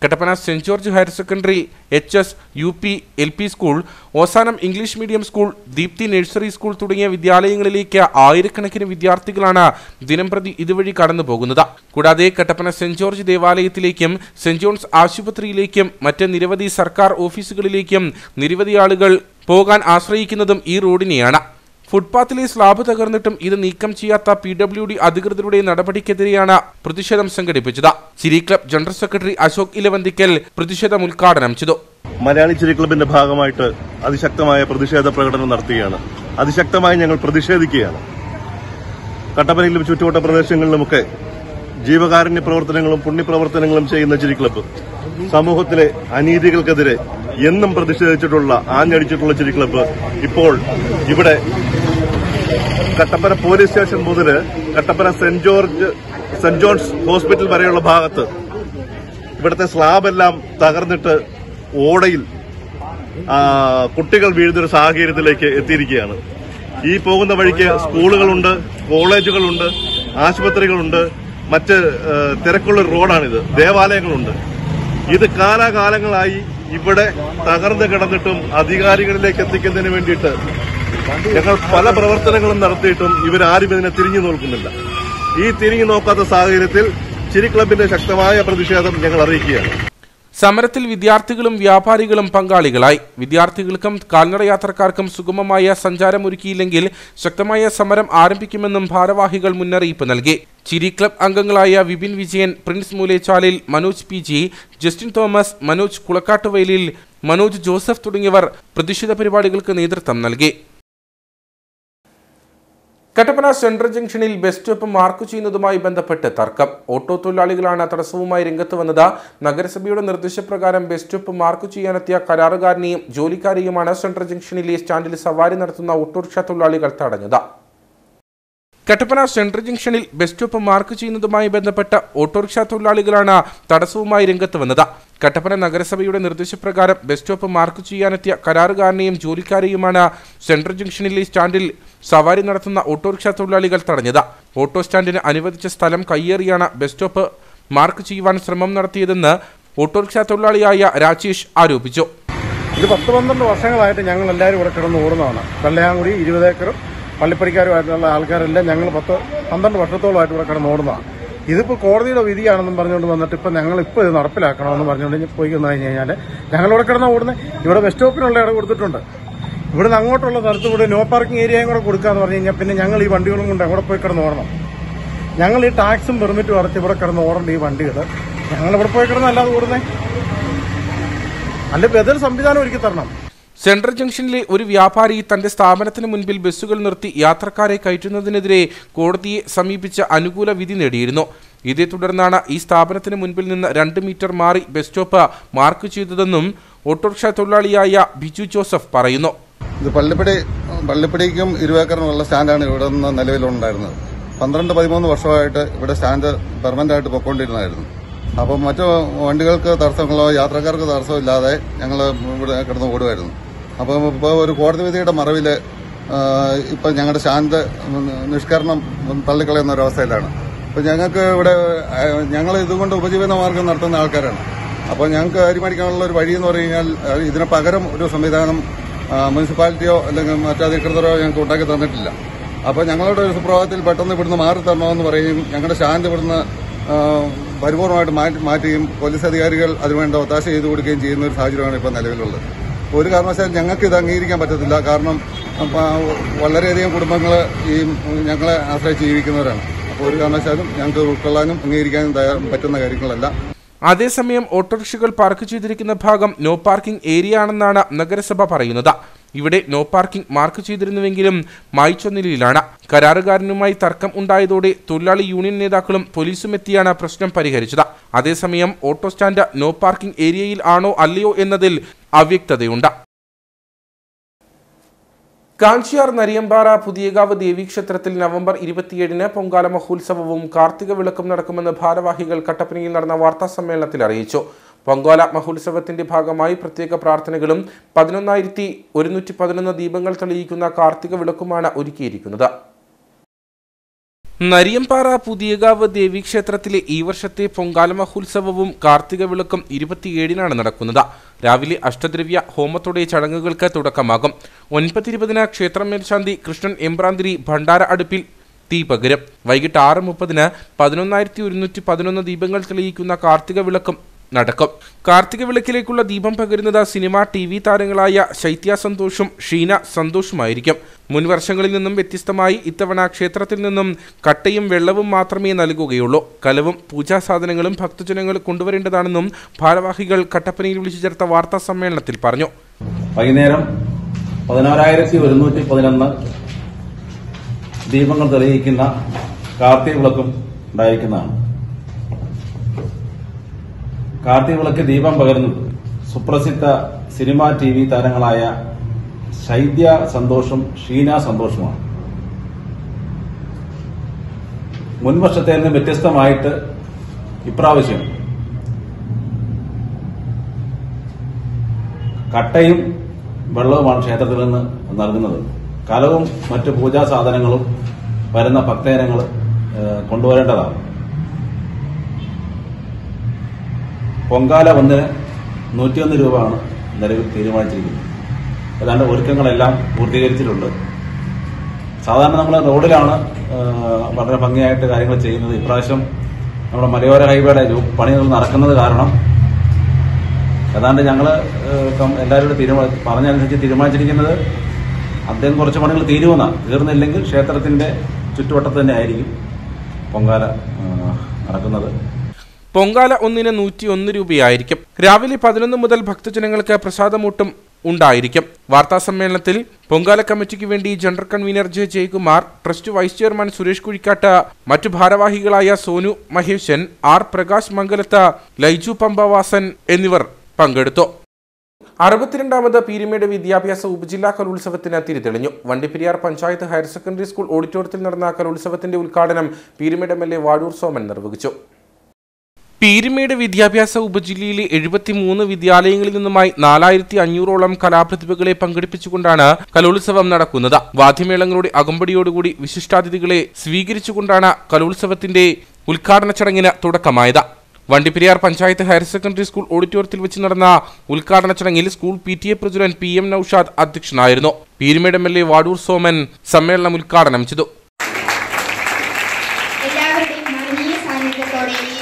Kattappana saint George higher secondary H S U P L P school Ozanam English medium school Deepti nursery school തുടങ്ങിയ വിദ്യാലയങ്ങളിലേക്ക് ആയിരക്കണക്കിന് വിദ്യാർത്ഥികളാണ് ദിനംപ്രതി ഇതുവഴി കടന്നു പോകുന്നത് കൂടാതെ കട്ടപ്പന സെന്റ് ജോർജ് ദേവാലയത്തിലേക്കും സെന്റ് ജോൺസ് ആശുപത്രിയിലേക്കും മറ്റ് നിരവധി സർക്കാർ ഓഫീസുകളിലേക്കും നിരവധി ആളുകൾ പോകാൻ ആശ്രയിക്കുന്നതും ഈ റോഡിനെയാണ് ഫുട്പാത്തിലെ സ്ലാബ് തകർന്നിട്ടും ഇത് നീക്കം ചെയ്യാത്ത പി ഡബ്ല്യു ഡി അധികൃതരുടെ നടപടിക്കെതിരെയാണ് പ്രതിഷേധം സംഘടിപ്പിച്ചത് Chiri club general secretary Ashok Elavanthikkal പ്രതിഷേധം ഉദ്ഘാടനം ചെയ്തു മലയാളി ചിരി ക്ലബിന്റെ ഭാഗമായിട്ട് അതിശക്തമായ പ്രതിഷേധ പ്രകടനം നടത്തുകയാണ് അതിശക്തമായി ഞങ്ങൾ പ്രതിഷേധിക്കുകയാണ് കട്ടപ്പനയിലും ചുറ്റുവട്ട പ്രദേശങ്ങളിലുമൊക്കെ ജീവകാരുണ്യ പ്രവർത്തനങ്ങളും പുണ്യപ്രവർത്തനങ്ങളും ചെയ്യുന്ന ചിരി ക്ലബ്ബ് സമൂഹത്തിലെ അനീതികൾക്കെതിരെ എന്നും പ്രതിഷേധിച്ചിട്ടുള്ള ആഞ്ഞടിച്ചിട്ടുള്ള ചിരി ക്ലബ്ബ് ഇപ്പോൾ ഇവിടെ കട്ടപ്പന പോലീസ് സ്റ്റേഷൻ മുതൽ Kattappana saint George Saint John's hospital വരെയുള്ള ഭാഗത്ത് ഇവിടുത്തെ സ്ലാബെല്ലാം തകർന്നിട്ട് ഓടയിൽ ആ, കുട്ടികൾ വീഴുന്നൊരു സാഹചര്യത്തിലേക്ക് എത്തിയിരിക്കുകയാണ് ഈ പോകുന്ന വഴിക്ക് സ്കൂളുകളുണ്ട് കോളേജുകളുണ്ട് ആശുപത്രികളുണ്ട് മറ്റ് ആ, തിരക്കുള്ള റോഡാണിത് ദേവാലയങ്ങളുണ്ട് ഇത് കാലാകാലങ്ങളായി ഇവിടെ തകർന്നു കിടന്നിട്ടും അധികാരികളിലേക്ക് എത്തിക്കുന്നതിന് വേണ്ടിയിട്ട് ഞങ്ങൾ പല പ്രവർത്തനങ്ങളും നടത്തിയിട്ടും ഇവരാരും ഇതിനെ തിരിഞ്ഞു നോക്കുന്നില്ല ഈ തിരിഞ്ഞു നോക്കാത്ത സാഹചര്യത്തിൽ ചിരി ക്ലബിന്റെ ശക്തമായ പ്രതിഷേധം ഞങ്ങൾ അറിയിക്കുകയാണ് സമരത്തിൽ വിദ്യാർത്ഥികളും വ്യാപാരികളും പങ്കാളികളായി വിദ്യാർത്ഥികൾക്കും കാൽനട യാത്രക്കാർക്കും സുഗമമായ സഞ്ചാരമൊരുക്കിയില്ലെങ്കിൽ ശക്തമായ സമരം ആരംഭിക്കുമെന്നും ഭാരവാഹികൾ മുന്നറിയിപ്പ് നൽകി ചിരി ക്ലബ് അംഗങ്ങളായ Vipin Vijayan Prince Moolechalil Manoj P G Justin Thomas Manoj Kulakkattuvayalil Manoj Joseph തുടങ്ങിയവർ പ്രതിഷേധ പരിപാടികൾക്ക് നേതൃത്വം നൽകി കട്ടപ്പന സെൻട്രൽ ജംഗ്ഷനിൽ ബസ് സ്റ്റോപ്പ് മാർക്ക് ചെയ്യുന്നതുമായി ബന്ധപ്പെട്ട് തർക്കം ഓട്ടോ തൊഴിലാളികളാണ് തടസ്സവുമായി രംഗത്ത് വന്നത് നഗരസഭയുടെ നിർദ്ദേശപ്രകാരം ബസ് സ്റ്റോപ്പ് മാർക്ക് ചെയ്യാനെത്തിയ കരാറുകാരനെയും ജോലിക്കാരെയുമാണ് സെൻട്രൽ ജംഗ്ഷനിലെ സ്റ്റാൻഡിൽ സവാരി നടത്തുന്ന ഓട്ടോറിക്ഷ തൊഴിലാളികൾ തടഞ്ഞത് കട്ടപ്പന സെൻട്രൽ ജംഗ്ഷനിൽ ബസ് സ്റ്റോപ്പ് മാർക്ക് ചെയ്യുന്നതുമായി ബന്ധപ്പെട്ട ഓട്ടോറിക്ഷ തൊഴിലാളികളാണ് തടസ്സവുമായി രംഗത്ത് വന്നത് കട്ടപ്പന നഗരസഭയുടെ നിർദ്ദേശപ്രകാരം ബസ് സ്റ്റോപ്പ് മാർക്ക് ചെയ്യാനെത്തിയ കരാറുകാരനെയും ജോലിക്കാരെയുമാണ് സെൻട്രൽ ജംഗ്ഷനിലെ സ്റ്റാൻഡിൽ സവാരി നടത്തുന്ന ഓട്ടോറിക്ഷ തൊഴിലാളികൾ തടഞ്ഞത് ഓട്ടോ സ്റ്റാൻഡിന് അനുവദിച്ച സ്ഥലം കയ്യേറിയാണ് ബസ് സ്റ്റോപ്പ് മാർക്ക് ചെയ്യുവാൻ ശ്രമം നടത്തിയതെന്ന് ഓട്ടോറിക്ഷ തൊഴിലാളിയായ രാജേഷ് ആരോപിച്ചു ഇത് പത്ത് പന്ത്രണ്ട് വർഷങ്ങളായിട്ട് ഞങ്ങൾ എല്ലാവരും ഇവിടെ കിടന്ന് ഓടുന്നതാണ് വെള്ളയാങ്കുടി ഇരുപത് ഏക്കറും പള്ളിപ്പടിക്കാരുമായിട്ടുള്ള ആൾക്കാരെല്ലാം ഞങ്ങൾ പത്ത് പന്ത്രണ്ട് വർഷത്തോളമായിട്ട് ഇവിടെ കിടന്ന് ഓടുന്നതാണ് ഇതിപ്പോൾ കോടതിയുടെ വിധിയാണെന്നും പറഞ്ഞുകൊണ്ട് വന്നിട്ട് ഇപ്പം ഞങ്ങൾ ഇപ്പോൾ ഇത് നടപ്പിലാക്കണമെന്ന് പറഞ്ഞുകൊണ്ട് പോയി വന്നു കഴിഞ്ഞ് കഴിഞ്ഞാൽ ഞങ്ങളിവിടെ കിടന്ന് ഓടുന്നത് ഇവിടെ ബസ് സ്റ്റോപ്പിനുള്ള ഇടം കൊടുത്തിട്ടുണ്ട് ഇവിടുന്ന് അങ്ങോട്ടുള്ള സ്ഥലത്ത് കൂടെ നോ പാർക്കിംഗ് ഏരിയയും കൂടെ കൊടുക്കാന്ന് പറഞ്ഞു കഴിഞ്ഞാൽ പിന്നെ ഞങ്ങൾ ഈ വണ്ടികളും കൊണ്ട് എവിടെ പോയി കിടന്ന് ഓടണം ഞങ്ങൾ ഈ ടാക്സും പെർമിറ്റും അടച്ച് ഇവിടെ കിടന്ന് ഓടേണ്ട ഈ വണ്ടികൾ ഞങ്ങൾ ഇവിടെ പോയി കിടന്ന് അല്ലാതെ ഓടുന്നേ അല്ല ബദൽ സംവിധാനം ഒരുക്കി തരണം സെൻട്രൽ ജംഗ്ഷനിലെ ഒരു വ്യാപാരി തന്റെ സ്ഥാപനത്തിന് മുൻപിൽ ബസ്സുകൾ നിർത്തി യാത്രക്കാരെ കയറ്റുന്നതിനെതിരെ കോടതിയെ സമീപിച്ച് അനുകൂല വിധി നേടിയിരുന്നു ഇതേ തുടർന്നാണ് ഈ സ്ഥാപനത്തിന് മുൻപിൽ നിന്ന് രണ്ട് മീറ്റർ മാറി ബസ് സ്റ്റോപ്പ് മാർക്ക് ചെയ്തതെന്നും ഓട്ടോറിക്ഷ തൊഴിലാളിയായ ബിജു ജോസഫ് പറയുന്നു ഇത് പള്ളിപ്പടി പള്ളിപ്പടിക്കും ഇരുവേക്കറിനുമുള്ള സ്റ്റാൻഡാണ് ഇവിടെ നിന്ന് നിലവിലുണ്ടായിരുന്നത് പന്ത്രണ്ട് പതിമൂന്ന് വർഷമായിട്ട് ഇവിടെ സ്റ്റാൻഡ് പെർമനന്റ് ആയിട്ട് പൊയ്ക്കൊണ്ടിരുന്നതായിരുന്നു അപ്പം മറ്റു വണ്ടികൾക്ക് തടസ്സങ്ങളോ യാത്രക്കാർക്ക് തടസ്സമോ ഇല്ലാതെ ഞങ്ങൾ ഇവിടെ കിടന്ന് ഓടുമായിരുന്നു അപ്പം ഇപ്പോൾ ഒരു കോടതി വിധിയുടെ മറവിൽ ഇപ്പം ഞങ്ങളുടെ സ്റ്റാൻഡ് നിഷ്കരണം തള്ളിക്കളയുന്ന ഒരവസ്ഥയിലാണ് അപ്പം ഞങ്ങൾക്ക് ഇവിടെ ഞങ്ങൾ ഇതുകൊണ്ട് ഉപജീവന മാർഗം നടത്തുന്ന ആൾക്കാരാണ് അപ്പോൾ ഞങ്ങൾക്ക് അരിമടിക്കാനുള്ള ഒരു വഴി എന്ന് പറഞ്ഞു കഴിഞ്ഞാൽ അഹ് ഇതിന് പകരം ഒരു സംവിധാനം ആ, മുനിസിപ്പാലിറ്റിയോ അല്ലെങ്കിൽ മറ്റധികൃതരോ ഞങ്ങൾക്ക് ഉണ്ടാക്കി തന്നിട്ടില്ല അപ്പോൾ ഞങ്ങളുടെ ഒരു സുപ്രഭാതത്തിൽ പെട്ടെന്ന് ഇവിടുന്ന് മാറി തരണമെന്ന് പറയും ഞങ്ങളുടെ സ്റ്റാൻഡ് ഇവിടുന്ന് ആ, പരിപൂർണമായിട്ട് മാറ്റി മാറ്റുകയും പോലീസ് അധികാരികൾ അതിനുവേണ്ട ഒത്താശ ചെയ്തു കൊടുക്കുകയും ചെയ്യുന്ന ഒരു സാഹചര്യമാണ് ഇപ്പോൾ നിലവിലുള്ളത് ഒരു കാരണവശാലും ഞങ്ങൾക്ക് ഇത് അംഗീകരിക്കാൻ പറ്റത്തില്ല കാരണം ആ, വളരെയധികം കുടുംബങ്ങൾ ഈ ഞങ്ങളെ ആശ്രയിച്ച് ജീവിക്കുന്നവരാണ് അപ്പോൾ ഒരു കാരണവശാലും ഞങ്ങൾക്ക് ഉൾക്കൊള്ളാനും അംഗീകരിക്കാനും തയ്യാ- പറ്റുന്ന കാര്യങ്ങളല്ല അതേസമയം ഓട്ടോറിക്ഷകൾ പാർക്ക് ചെയ്തിരിക്കുന്ന ഭാഗം നോ പാർക്കിംഗ് ഏരിയ ആണെന്നാണ് നഗരസഭ പറയുന്നത് ഇവിടെ നോ പാർക്കിംഗ് മാർക്ക് ചെയ്തിരുന്നുവെങ്കിലും മായ്ച്ച നിലയിലാണ് കരാറുകാരനുമായി തർക്കം ഉണ്ടായതോടെ തൊഴിലാളി യൂണിയൻ നേതാക്കളും പോലീസും എത്തിയാണ് പ്രശ്നം പരിഹരിച്ചത് അതേസമയം ഓട്ടോ സ്റ്റാൻഡ് നോ പാർക്കിംഗ് ഏരിയയിൽ ആണോ അല്ലയോ എന്നതിൽ അവ്യക്തതയുണ്ട് കാഞ്ചിയാർ നരിയമ്പാറ പുതിയകാവ് ദേവീക്ഷേത്രത്തിൽ നവംബർ ഇരുപത്തിയേഴിന് പൊങ്കാല മഹോത്സവവും കാർത്തിക വിളക്കും നടക്കുമെന്ന് ഭാരവാഹികൾ കട്ടപ്പനയിൽ നടന്ന വാർത്താ സമ്മേളനത്തിൽ അറിയിച്ചു പൊങ്കാല മഹോത്സവത്തിന്റെ ഭാഗമായി പ്രത്യേക പ്രാർത്ഥനകളും പതിനൊന്നായിരത്തി ഒരുന്നൂറ്റി പതിനൊന്ന് ദീപങ്ങൾ തെളിയിക്കുന്ന കാർത്തിക വിളക്കുമാണ് ഒരുക്കിയിരിക്കുന്നത് നരിയമ്പാറ പുതിയകാവ് ദേവീക്ഷേത്രത്തിലെ ഈ വർഷത്തെ പൊങ്കാല മഹോത്സവവും കാർത്തിക വിളക്കും ഇരുപത്തിയേഴിനാണ് നടക്കുന്നത് രാവിലെ അഷ്ടദ്രവ്യ ഹോമത്തോടെ ചടങ്ങുകൾക്ക് തുടക്കമാകും ഒൻപത് ഇരുപതിന് ക്ഷേത്രം മേൽശാന്തി കൃഷ്ണൻ എമ്പ്രാന്തിരി ഭണ്ഡാര അടുപ്പിൽ തീ പകരും വൈകിട്ട് ആറ് മുപ്പതിന് പതിനൊന്നായിരത്തി ഒരുന്നൂറ്റി പതിനൊന്ന് ദീപങ്ങൾ തെളിയിക്കുന്ന കാർത്തിക വിളക്കും നടക്കും കാർത്തിക വിളക്കിലേക്കുള്ള ദീപം പകരുന്നത് സിനിമ ടി വി താരങ്ങളായ ശൈത്യ സന്തോഷും ഷീന സന്തോഷുമായിരിക്കും മുൻ വർഷങ്ങളിൽ നിന്നും വ്യത്യസ്തമായി ഇത്തവണ ക്ഷേത്രത്തിൽ നിന്നും കട്ടയും വെള്ളവും മാത്രമേ നൽകുകയുള്ളൂ കലവും പൂജാ സാധനങ്ങളും ഭക്തജനങ്ങൾ കൊണ്ടുവരേണ്ടതാണെന്നും ഭാരവാഹികൾ കട്ടപ്പനയിൽ വിളിച്ചു ചേർത്ത വാർത്താ സമ്മേളനത്തിൽ പറഞ്ഞു വൈകുന്നേരം പതിനാറായിരത്തി ഒരുന്നൂറ്റി പതിനൊന്ന് ദീപങ്ങൾ തെളിയിക്കുന്ന കാർത്തിക വിളക്കും ഉണ്ടായിരിക്കുന്നതാണ് കാർത്തിക വിളക്ക് ദീപം പകരുന്നത് സുപ്രസിദ്ധ സിനിമ ടി വി താരങ്ങളായ ശൈത്യ സന്തോഷും ഷീന സന്തോഷുമാണ് മുൻ വർഷത്തെ നിന്ന് വ്യത്യസ്തമായിട്ട് ഇപ്രാവശ്യം കട്ടയും വെള്ളവുമാണ് ക്ഷേത്രത്തിൽ നിന്ന് നൽകുന്നത് കലവും മറ്റു പൂജാ സാധനങ്ങളും വരുന്ന ഭക്തജനങ്ങൾ കൊണ്ടുവരേണ്ടതാണ് പൊങ്കാല ഒന്നിന് നൂറ്റിയൊന്ന് രൂപയാണ് നിലവിൽ തീരുമാനിച്ചിരിക്കുന്നത് ഏതാണ്ട് ഒരുക്കങ്ങളെല്ലാം പൂർത്തീകരിച്ചിട്ടുണ്ട് സാധാരണ നമ്മൾ റോഡിലാണ് ആ, വളരെ ഭംഗിയായിട്ട് കാര്യങ്ങൾ ചെയ്യുന്നത് ഇപ്രാവശ്യം നമ്മുടെ മലയോര ഹൈവേയുടെ ജോ- പണികൾ നടക്കുന്നത് കാരണം ഏതാണ്ട് ഞങ്ങൾ എല്ലാവരോടും തീരുമാനം പറഞ്ഞനുസരിച്ച് തീരുമാനിച്ചിരിക്കുന്നത് അദ്ദേഹം കുറച്ച് പണികൾ തീരുമെന്നാണ് തീർന്നില്ലെങ്കിൽ ക്ഷേത്രത്തിന്റെ ചുറ്റുവട്ടത്ത് തന്നെ ആയിരിക്കും പൊങ്കാല ആ, നടക്കുന്നത് പൊങ്കാല ഒന്നിന് നൂറ്റി ഒന്ന് രൂപയായിരിക്കും രാവിലെ പതിനൊന്ന് മുതൽ ഭക്തജനങ്ങൾക്ക് പ്രസാദമൂട്ടും ഉണ്ടായിരിക്കും വാർത്താ സമ്മേളനത്തിൽ പൊങ്കാല കമ്മിറ്റിക്ക് വേണ്ടി general convener J Jayakumar trust vice chairman Suresh Kuzhikkattu മറ്റു ഭാരവാഹികളായ സോനു മഹേശൻ ആർ പ്രകാശ് മംഗലത്ത് ലൈജു പമ്പവാസൻ എന്നിവർ പങ്കെടുത്തു അറുപത്തിരണ്ടാമത് പീരുമേട് വിദ്യാഭ്യാസ ഉപജില്ലാ കലോത്സവത്തിന് തിരിതെളിഞ്ഞു Vandiperiyar panchayat higher secondary school ഓഡിറ്റോറിയത്തിൽ നടന്ന കലോത്സവത്തിന്റെ ഉദ്ഘാടനം Peerumedu M L A Vadoor Soman നിർവഹിച്ചു പീരുമേട് വിദ്യാഭ്യാസ ഉപജില്ലയിലെ എഴുപത്തിമൂന്ന് വിദ്യാലയങ്ങളിൽ നിന്നുമായി നാലായിരത്തി അഞ്ഞൂറോളം കലാപ്രതിഭകളെ പങ്കെടുപ്പിച്ചുകൊണ്ടാണ് കലോത്സവം നടക്കുന്നത് വാദ്യമേളങ്ങളുടെ അകമ്പടിയോടുകൂടി വിശിഷ്ടാതിഥികളെ സ്വീകരിച്ചുകൊണ്ടാണ് കലോത്സവത്തിന്റെ ഉദ്ഘാടന ചടങ്ങിന് തുടക്കമായത് Vandiperiyar panchayat higher secondary school ഓഡിറ്റോറിയത്തിൽ വെച്ച് നടന്ന ഉദ്ഘാടന ചടങ്ങിൽ school P T A president P M Noushad അധ്യക്ഷനായിരുന്നു Peerumedu M L A Vadoor Soman സമ്മേളനം ഉദ്ഘാടനം ചെയ്തു എല്ലാവരുടെയും മഹനീയ സാന്നിധ്യത്തോടെ ഈ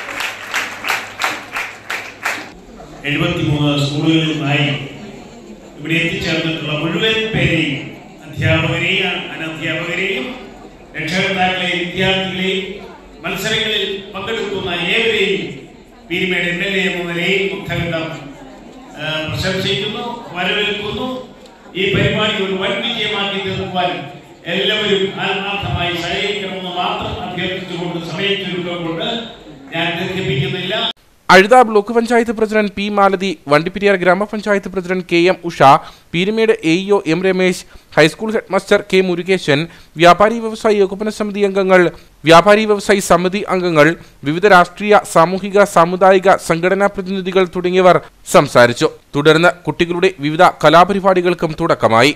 എഴുപത്തിമൂന്ന് സ്കൂളുകളിൽ നിന്നായി ഇവിടെ എത്തിച്ചേർന്നിട്ടുള്ള മുഴുവൻ പേരെയും അധ്യാപകരെയും അനധ്യാപകരെയും രക്ഷകർത്താക്കളെയും വിദ്യാർത്ഥികളെയും മത്സരങ്ങളിൽ പങ്കെടുക്കുന്ന ഏവരെയും പീരിമേട് എം എൽ എ എന്ന നിലയിൽ മുഖ്യഘട്ടം പ്രശംസിക്കുന്നു വരവേൽക്കുന്നു ഈ പരിപാടി ഒരു വൻ വിജയമാക്കി തീർക്കുവാൻ എല്ലാവരും ആത്മാർത്ഥമായി സഹകരിക്കണമെന്ന് മാത്രം അഭ്യർത്ഥിച്ചുകൊണ്ട് സമയം ചുരുക്കം കൊണ്ട് ഞാൻ ദീർഘിപ്പിക്കുന്നില്ല Azhutha block panchayat president P Malathi Vandiperiyar ഗ്രാമപഞ്ചായത്ത് president K M Usha Peerumedu A EO M Ramesh high school headmaster K Murukesan വ്യാപാരി വ്യവസായി ഏകോപന സമിതി അംഗങ്ങൾ വ്യാപാരി വ്യവസായി സമിതി അംഗങ്ങൾ വിവിധ രാഷ്ട്രീയ സാമൂഹിക സാമുദായിക സംഘടനാ പ്രതിനിധികൾ തുടങ്ങിയവർ സംസാരിച്ചു തുടർന്ന് കുട്ടികളുടെ വിവിധ കലാപരിപാടികൾക്കും തുടക്കമായി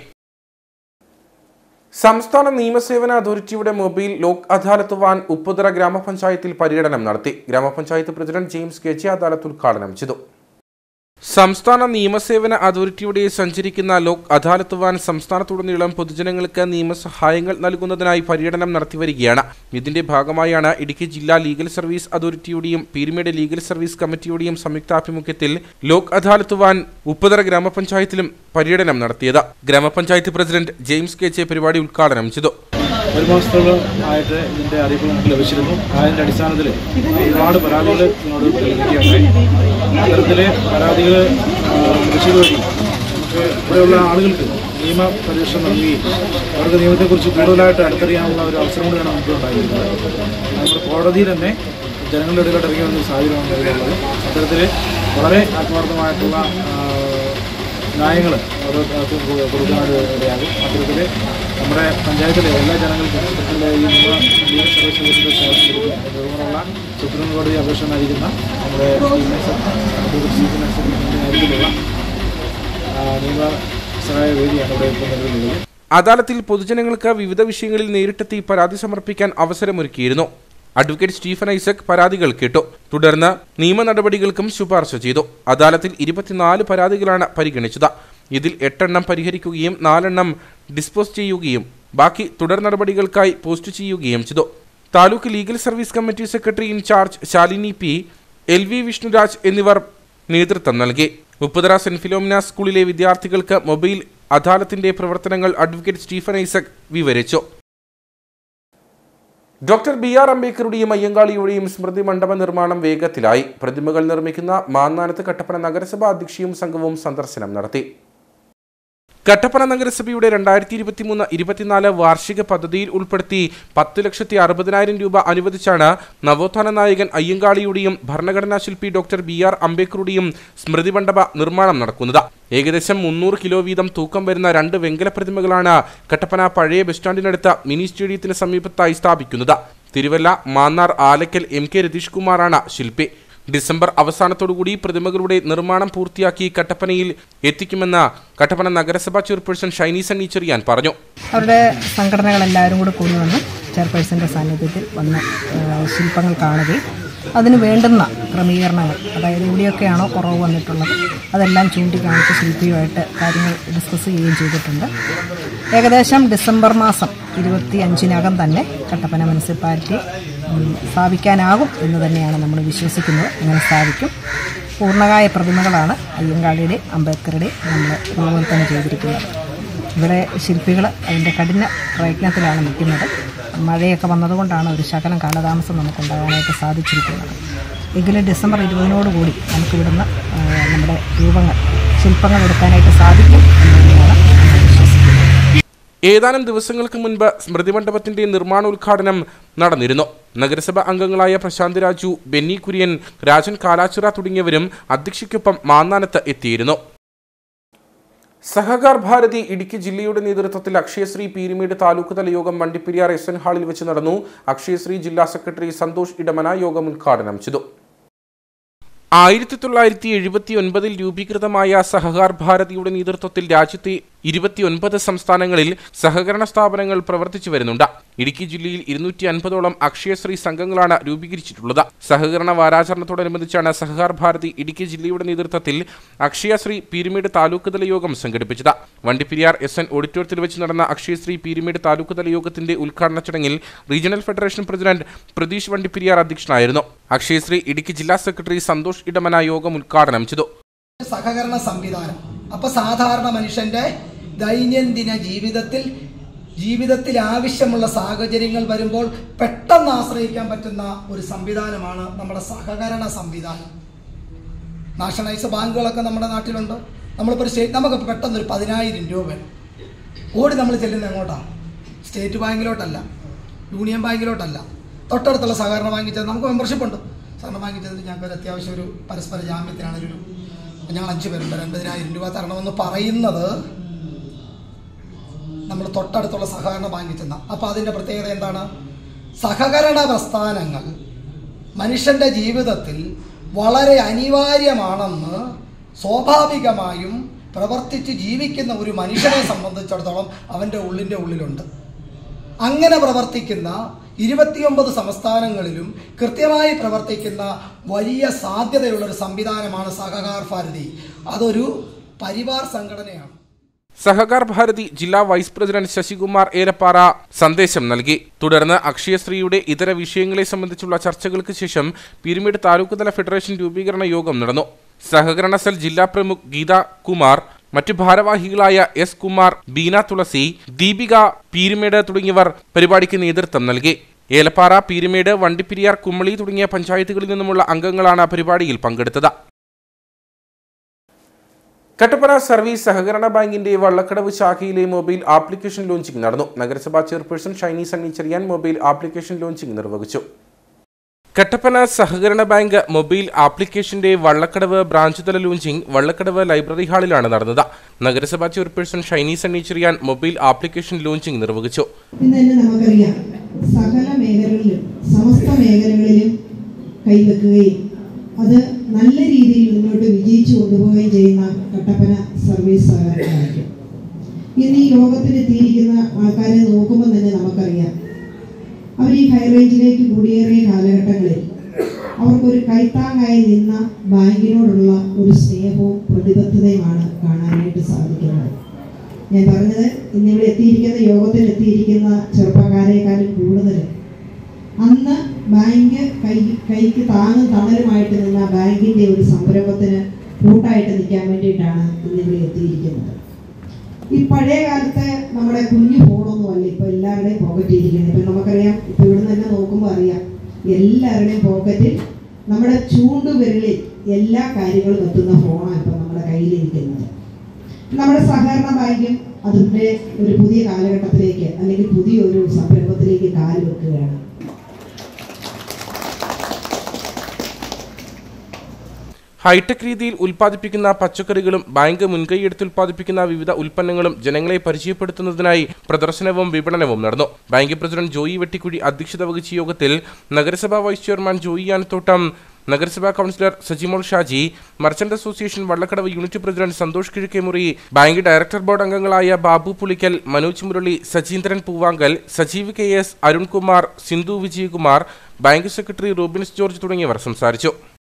സംസ്ഥാന നിയമസേവന അതോറിറ്റിയുടെ മൊബൈൽ ലോക് അദാലത്ത് വാൻ ഉപ്പുതറ ഗ്രാമപഞ്ചായത്തിൽ പര്യടനം നടത്തി ഗ്രാമപഞ്ചായത്ത് president James K J Adalat ഉദ്ഘാടനം ചെയ്തു സംസ്ഥാന നിയമസേവന അതോറിറ്റിയുടെ സഞ്ചരിക്കുന്ന ലോക് അദാലത്ത് വാൻ സംസ്ഥാനത്തുടനീളം പൊതുജനങ്ങൾക്ക് നിയമസഹായങ്ങൾ നൽകുന്നതിനായി പര്യടനം നടത്തിവരികയാണ് ഇതിന്റെ ഭാഗമായാണ് ഇടുക്കി ജില്ലാ ലീഗൽ സർവീസ് അതോറിറ്റിയുടെയും പീരുമേട് ലീഗൽ സർവീസ് കമ്മിറ്റിയുടെയും സംയുക്താഭിമുഖ്യത്തിൽ ലോക് അദാലത്ത് വാൻ ഉപ്പുതറ ഗ്രാമപഞ്ചായത്തിലും പര്യടനം നടത്തിയത് ഗ്രാമപഞ്ചായത്ത് പ്രസിഡന്റ് ജെയിംസ് കെ ജെ പരിപാടി ഉദ്ഘാടനം ചെയ്തു ഒരു മാസത്തോളം ആയിട്ട് ഇതിൻ്റെ അറിയിപ്പ് നമുക്ക് ലഭിച്ചിരുന്നു അതിൻ്റെ അടിസ്ഥാനത്തിൽ ഒരുപാട് പരാതികൾ ഇതിനോട് ലഭിക്കുകയുണ്ടായി അത്തരത്തിൽ പരാതികൾ ലഭിച്ചത് വഴി നമുക്ക് ഇവിടെയുള്ള ആളുകൾക്ക് നിയമ പരീക്ഷ നൽകുകയും അവർക്ക് നിയമത്തെക്കുറിച്ച് കൂടുതലായിട്ട് അടുത്തറിയാനുള്ള ഒരു അവസരം കൂടിയാണ് നമുക്ക് ഉണ്ടായിരിക്കുന്നത് നമ്മുടെ കോടതിയിൽ തന്നെ ജനങ്ങളുടെ ഇടയിലോട്ട് ഇറങ്ങി വന്ന ഒരു സാഹചര്യമാണ് നിലവിലുള്ളത് അത്തരത്തിൽ വളരെ ആത്മാർത്ഥമായിട്ടുള്ള ന്യായങ്ങൾ ഓരോരുത്തർക്ക് കൊടുക്കാനായിട്ട് ഇടയാകും അത്തരത്തിൽ നമ്മുടെ പഞ്ചായത്തിലെ എല്ലാ ജനങ്ങൾക്കും ഇത്തരത്തിലുള്ള ഈ നിയമ ലീഗൽ സർവീസ് അതോറിറ്റിയുടെ സേവനം തുടർന്നുള്ള സുപ്രീം കോടതി അപേക്ഷ നൽകുന്ന നമ്മുടെ ചീഫ് മിനിസ്റ്റർ കാര്യത്തിലുള്ള നിയമ സഹായ വേദിയാണ് ഇവിടെ ഇപ്പോൾ നിലവിലുള്ളത് അദാലത്തിൽ പൊതുജനങ്ങൾക്ക് വിവിധ വിഷയങ്ങളിൽ നേരിട്ടെത്തി പരാതി സമർപ്പിക്കാൻ അവസരമൊരുക്കിയിരുന്നു അഡ്വക്കേറ്റ് സ്റ്റീഫൻ ഐസക് പരാതികൾ കേട്ടു തുടർന്ന് നിയമ നടപടികൾക്കും ശുപാർശ ചെയ്തു അദാലത്തിൽ ഇരുപത്തിനാല് പരാതികളാണ് പരിഗണിച്ചത് ഇതിൽ എട്ടെണ്ണം പരിഹരിക്കുകയും നാലെണ്ണം ഡിസ്പോസ് ചെയ്യുകയും ബാക്കി തുടർ നടപടികൾക്കായി പോസ്റ്റ് ചെയ്യുകയും ചെയ്തു taluk legal service committee secretary incharge Shalini P L V Vishnuraj എന്നിവർ നേതൃത്വം നൽകി മുപ്പതറ സെന്റ് ഫിലോമിന സ്കൂളിലെ വിദ്യാർത്ഥികൾക്ക് മൊബൈൽ അദാലത്തിന്റെ പ്രവർത്തനങ്ങൾ അഡ്വക്കേറ്റ് സ്റ്റീഫൻ ഐസക് വിവരിച്ചു ഡോക്ടർ ബി ആർ അംബേദ്കറുടെയും അയ്യങ്കാളിയുടെയും സ്മൃതി മണ്ഡപ നിർമ്മാണം വേഗത്തിലായി പ്രതിമകൾ നിർമ്മിക്കുന്ന മാന്നാനത്ത് കട്ടപ്പന നഗരസഭ അധ്യക്ഷയും സംഘവും സന്ദർശനം നടത്തി കട്ടപ്പന നഗരസഭയുടെ രണ്ടായിരത്തി ഇരുപത്തിമൂന്ന് ഇരുപത്തിനാല് വാർഷിക പദ്ധതിയിൽ ഉൾപ്പെടുത്തി പത്ത് ലക്ഷത്തി അറുപതിനായിരം രൂപ അനുവദിച്ചാണ് നവോത്ഥാന നായകൻ അയ്യങ്കാളിയുടെയും ഭരണഘടനാ ശില്പി ഡോക്ടർ ബി ആർ അംബേദ്കറുടെയും സ്മൃതി മണ്ഡപ നിർമ്മാണം നടക്കുന്നത് ഏകദേശം മുന്നൂറ് കിലോ വീതം തൂക്കം വരുന്ന രണ്ട് വെങ്കല പ്രതിമകളാണ് കട്ടപ്പന പഴയ ബസ് സ്റ്റാൻഡിനടുത്ത മിനി സ്റ്റേഡിയത്തിന് സമീപത്തായി സ്ഥാപിക്കുന്നത് തിരുവല്ല മാന്നാർ ആലക്കൽ എം കെ രതീഷ് കുമാറാണ് ശില്പി ഡിസംബർ അവസാനത്തോടുകൂടി പ്രതിമകളുടെ നിർമ്മാണം പൂർത്തിയാക്കി കട്ടപ്പനയിൽ എത്തിക്കുമെന്ന് കട്ടപ്പന നഗരസഭാ ചെയർപേഴ്സൺ ഷൈനി സണ്ണി ചെറിയാൻ പറഞ്ഞു അവരുടെ സംഘടനകളെല്ലാവരും കൂടെ കൂടി വന്ന് ചെയർപേഴ്സൻ്റെ സാന്നിധ്യത്തിൽ വന്ന് ആ, ശില്പങ്ങൾ കാണുകയും അതിന് വേണ്ടുന്ന ക്രമീകരണങ്ങൾ അതായത് എവിടെയൊക്കെയാണോ കുറവ് വന്നിട്ടുള്ളത് അതെല്ലാം ചൂണ്ടിക്കാണിച്ച് ശില്പിയുമായിട്ട് കാര്യങ്ങൾ ഡിസ്കസ് ചെയ്യുകയും ചെയ്തിട്ടുണ്ട് ഏകദേശം ഡിസംബർ മാസം ഇരുപത്തി അഞ്ചിനകം തന്നെ കട്ടപ്പന മുനിസിപ്പാലിറ്റി ഉം, സ്ഥാപിക്കാനാകും എന്ന് തന്നെയാണ് നമ്മൾ വിശ്വസിക്കുന്നത് അങ്ങനെ സ്ഥാപിക്കും പൂർണ്ണകായ പ്രതിമകളാണ് അയ്യങ്കാളിയുടെയും അംബേദ്കറുടെയും നമ്മൾ രൂപകൽപ്പന ചെയ്തിരിക്കുന്നത് ഇവിടെ ശില്പികൾ അതിൻ്റെ കഠിന പ്രയത്നത്തിലാണ് നിൽക്കുന്നത് മഴയൊക്കെ വന്നതുകൊണ്ടാണ് ഒരു ശകലം കാലതാമസം നമുക്കുണ്ടാകാനായിട്ട് സാധിച്ചിരിക്കുന്നത് എങ്കിലും ഡിസംബർ ഇരുപതിനോടുകൂടി നമുക്ക് ഇവിടുന്ന് ആ, നമ്മുടെ രൂപങ്ങൾ ശില്പങ്ങൾ എടുക്കാനായിട്ട് സാധിക്കും എന്ന് തന്നെയാണ് നമ്മൾ വിശ്വസിക്കുന്നത് ഏതാനും ദിവസങ്ങൾക്ക് മുൻപ് സ്മൃതി മണ്ഡപത്തിന്റെ നിർമ്മാണോദ്ഘാടനം നടന്നിരുന്നു നഗരസഭ അംഗങ്ങളായ പ്രശാന്ത് രാജു ബെന്നി കുര്യൻ രാജൻ കാലാച്ചിറ തുടങ്ങിയവരും അധ്യക്ഷയ്ക്കൊപ്പം മാന്നാനത്ത് എത്തിയിരുന്നു സഹകാർ ഭാരതി ഇടുക്കി ജില്ലയുടെ നേതൃത്വത്തിൽ അക്ഷയശ്രീ പീരുമേട് താലൂക്ക് തല യോഗം വണ്ടിപ്പെരിയാർ എസ് എൻ ഹാളിൽ വെച്ച് നടന്നു അക്ഷയശ്രീ ജില്ലാ സെക്രട്ടറി സന്തോഷ് ഇടമന യോഗം ഉദ്ഘാടനം ചെയ്തു ആയിരത്തി തൊള്ളായിരത്തി എഴുപത്തി ഒൻപതിൽ രൂപീകൃതമായ സഹകാർ ഭാരതിയുടെ നേതൃത്വത്തിൽ രാജ്യത്തെ ഇരുപത്തിയൊൻപത് സംസ്ഥാനങ്ങളിൽ സഹകരണ സ്ഥാപനങ്ങൾ പ്രവർത്തിച്ചു വരുന്നുണ്ട് ഇടുക്കി ജില്ലയിൽ ഇരുന്നൂറ്റി അൻപതോളം അക്ഷയശ്രീ സംഘങ്ങളാണ് രൂപീകരിച്ചിട്ടുള്ളത് സഹകരണ വാരാചരണത്തോടനുബന്ധിച്ചാണ് സഹകാർ ഭാരതി ഇടുക്കി ജില്ലയുടെ നേതൃത്വത്തിൽ അക്ഷയശ്രീ പീരുമേട് താലൂക്ക് തല യോഗം സംഘടിപ്പിച്ചത് വണ്ടിപ്പെരിയാർ എസ് എൻ ഓഡിറ്റോറിയത്തിൽ വെച്ച് നടന്ന അക്ഷയശ്രീ പീരുമേട് താലൂക്ക് തല യോഗത്തിന്റെ ഉദ്ഘാടന ചടങ്ങിൽ regional federation president Pratheesh Vandiperiyar അധ്യക്ഷനായിരുന്നു അക്ഷയശ്രീ ഇടുക്കി ജില്ലാ സെക്രട്ടറി സന്തോഷ് ഇടമന യോഗം ഉദ്ഘാടനം ചെയ്തു സഹകരണ സംവിധാനം അപ്പൊ സാധാരണ മനുഷ്യന്റെ ദൈനംദിന ജീവിതത്തിൽ ജീവിതത്തിൽ ആവശ്യമുള്ള സാഹചര്യങ്ങൾ വരുമ്പോൾ പെട്ടെന്ന് ആശ്രയിക്കാൻ പറ്റുന്ന ഒരു സംവിധാനമാണ് നമ്മുടെ സഹകരണ സംവിധാനം നാഷണലൈസ് ബാങ്കുകളൊക്കെ നമ്മുടെ നാട്ടിലുണ്ട് നമ്മളിപ്പോൾ ഒരു സ്റ്റേറ്റ് നമുക്ക് പെട്ടെന്ന് ഒരു പതിനായിരം രൂപ വേണം ഓടി നമ്മൾ ചെല്ലുന്നത് എങ്ങോട്ടാണ് സ്റ്റേറ്റ് ബാങ്കിലോട്ടല്ല യൂണിയൻ ബാങ്കിലോട്ടല്ല തൊട്ടടുത്തുള്ള സഹകരണ ബാങ്കിൽ ചെന്ന് നമുക്ക് മെമ്പർഷിപ്പ് ഉണ്ട് സഹകരണ ബാങ്കിൽ ചെന്നിട്ട് ഞങ്ങൾക്ക് ഒരു അത്യാവശ്യം ഒരു പരസ്പര ജാമ്യത്തിനാണ് ഒരു ഞങ്ങൾ അഞ്ച് പേരുണ്ട് രണ്ടതിനായിരം രൂപ തരണമെന്ന് പറയുന്നത് നമ്മൾ തൊട്ടടുത്തുള്ള സഹകരണ ബാങ്കിൽ ചെന്ന അപ്പോൾ അതിൻ്റെ പ്രത്യേകത എന്താണ് സഹകരണ പ്രസ്ഥാനങ്ങൾ മനുഷ്യൻ്റെ ജീവിതത്തിൽ വളരെ അനിവാര്യമാണെന്ന് സ്വാഭാവികമായും പ്രവർത്തിച്ച് ജീവിക്കുന്ന ഒരു മനുഷ്യനെ സംബന്ധിച്ചിടത്തോളം അവൻ്റെ ഉള്ളിൻ്റെ ഉള്ളിലുണ്ട് അങ്ങനെ പ്രവർത്തിക്കുന്ന ഇരുപത്തിയൊമ്പത് സംസ്ഥാനങ്ങളിലും കൃത്യമായി പ്രവർത്തിക്കുന്ന വലിയ സാധ്യതയുള്ള ഒരു സംവിധാനമാണ് സഹകാർ ഭാരതി അതൊരു പരിവാർ സംഘടനയാണ് സഹകാർ ഭാരതി ജില്ലാ വൈസ് പ്രസിഡന്റ് ശശികുമാർ ഏലപ്പാറ സന്ദേശം നൽകി തുടർന്ന് അക്ഷയശ്രീയുടെ ഇതര വിഷയങ്ങളെ സംബന്ധിച്ചുള്ള ചർച്ചകൾക്ക് ശേഷം പിരിമിഡ് താലൂക്ക് തല ഫെഡറേഷൻ രൂപീകരണ യോഗം നടന്നു സഹകരണ സെൽ ജില്ലാ പ്രമുഖ് ഗീത കുമാർ മറ്റു ഭാരവാഹികളായ എസ് കുമാർ ബീന തുളസി ദീപിക പീരുമേട് തുടങ്ങിയവർ പരിപാടിക്ക് നേതൃത്വം നൽകി ഏലപ്പാറ പീരുമേട് വണ്ടിപ്പിരിയാർ കുമ്മളി തുടങ്ങിയ പഞ്ചായത്തുകളിൽ നിന്നുമുള്ള അംഗങ്ങളാണ് പരിപാടിയിൽ പങ്കെടുത്തത് കട്ടപ്പന സർവീസ് സഹകരണ ബാങ്കിന്റെ വള്ളക്കടവ് ശാഖയിലെ മൊബൈൽ ആപ്ലിക്കേഷൻ ലോഞ്ചിംഗ് നടന്നു നഗരസഭാ chairperson Shiny Sunny Cheriyan mobile application launching നിർവഹിച്ചു കട്ടപ്പന സഹകരണ ബാങ്ക് മൊബൈൽ ആപ്ലിക്കേഷന്റെ വള്ളക്കടവ് ബ്രാഞ്ച് തല ലോഞ്ചിംഗ് വള്ളക്കടവ് ലൈബ്രറി ഹാളിലാണ് നടന്നത് നഗരസഭാ chairperson Shiny Sunny Cheriyan mobile application launching നിർവഹിച്ചു ഇന്ന് തന്നെ നമുക്കറിയാം സകല മേഖലകളിലും സമസ്ത മേഖലകളിലും കൈവെക്കുകയും അത് നല്ല രീതിയിൽ മുന്നോട്ട് വിജയിച്ചു കൊണ്ടുപോവുകയും ചെയ്യുന്ന കട്ടപ്പന സർവീസ് സഹകരണമായിരിക്കും ഇന്ന് ഈ യോഗത്തിനെത്തിയിരിക്കുന്ന ആൾക്കാരെ നോക്കുമ്പോൾ തന്നെ നമുക്കറിയാം അവർ ഈ ഹൈ റേഞ്ചിലേക്ക് കുടിയേറിയ കാലഘട്ടങ്ങളിൽ അവർക്കൊരു കൈത്താങ്ങായി നിന്ന ബാങ്കിനോടുള്ള ഒരു സ്നേഹവും പ്രതിബദ്ധതയുമാണ് കാണാനായിട്ട് സാധിക്കുന്നത് ഞാൻ പറഞ്ഞത് ഇന്നിവിടെ എത്തിയിരിക്കുന്ന യോഗത്തിൽ എത്തിയിരിക്കുന്ന ചെറുപ്പക്കാരെക്കാളും കൂടുതൽ അന്ന് ബാങ്ക് കൈ കൈക്ക് താങ്ങും തണലുമായിട്ട് നിന്ന ബാങ്കിൻ്റെ ഒരു സംരംഭത്തിന് കൂട്ടായിട്ട് നിൽക്കാൻ വേണ്ടിയിട്ടാണ് ഇന്നിവിടെ എത്തിയിരിക്കുന്നത് ഈ പഴയ കാലത്തെ നമ്മുടെ കുഞ്ഞു ഫോണൊന്നും അല്ല ഇപ്പൊ എല്ലാവരുടെയും പോക്കറ്റിൽ ഇരിക്കുന്നത് ഇപ്പൊ നമുക്കറിയാം ഇപ്പൊ ഇവിടെ തന്നെ നോക്കുമ്പോൾ അറിയാം എല്ലാവരുടെയും പോക്കറ്റിൽ നമ്മുടെ ചൂണ്ടുവിരലിൽ എല്ലാ കാര്യങ്ങളും എത്തുന്ന ഫോണാണ് ഇപ്പൊ നമ്മുടെ കയ്യിലിരിക്കുന്നത് നമ്മുടെ സഹകരണ ബാങ്കും അതിൻ്റെ ഒരു പുതിയ കാലഘട്ടത്തിലേക്ക് അല്ലെങ്കിൽ പുതിയൊരു സംരംഭത്തിലേക്ക് കാല് വെക്കുകയാണ് ഹൈടെക് രീതിയിൽ ഉൽപ്പാദിപ്പിക്കുന്ന പച്ചക്കറികളും ബാങ്ക് മുൻകൈയെടുത്ത് ഉൽപ്പാദിപ്പിക്കുന്ന വിവിധ ഉൽപ്പന്നങ്ങളും ജനങ്ങളെ പരിചയപ്പെടുത്തുന്നതിനായി പ്രദർശനവും വിപണനവും നടന്നു ബാങ്ക് പ്രസിഡന്റ് ജോയി വെട്ടിക്കുഴി അധ്യക്ഷത വഹിച്ച യോഗത്തിൽ നഗരസഭാ വൈസ് ചെയർമാൻ ജോയി ആനത്തോട്ടം നഗരസഭാ councillor Sajimol Shaji merchant association Vallakkadavu unit president Santhosh Kizhakkemuri bank director board അംഗങ്ങളായ Babu Pulickal Manoj Murali Sajeendran Poovankal Sajeev K S Arunkumar Sindhu Vijayakumar bank secretary Robins George തുടങ്ങിയവർ സംസാരിച്ചു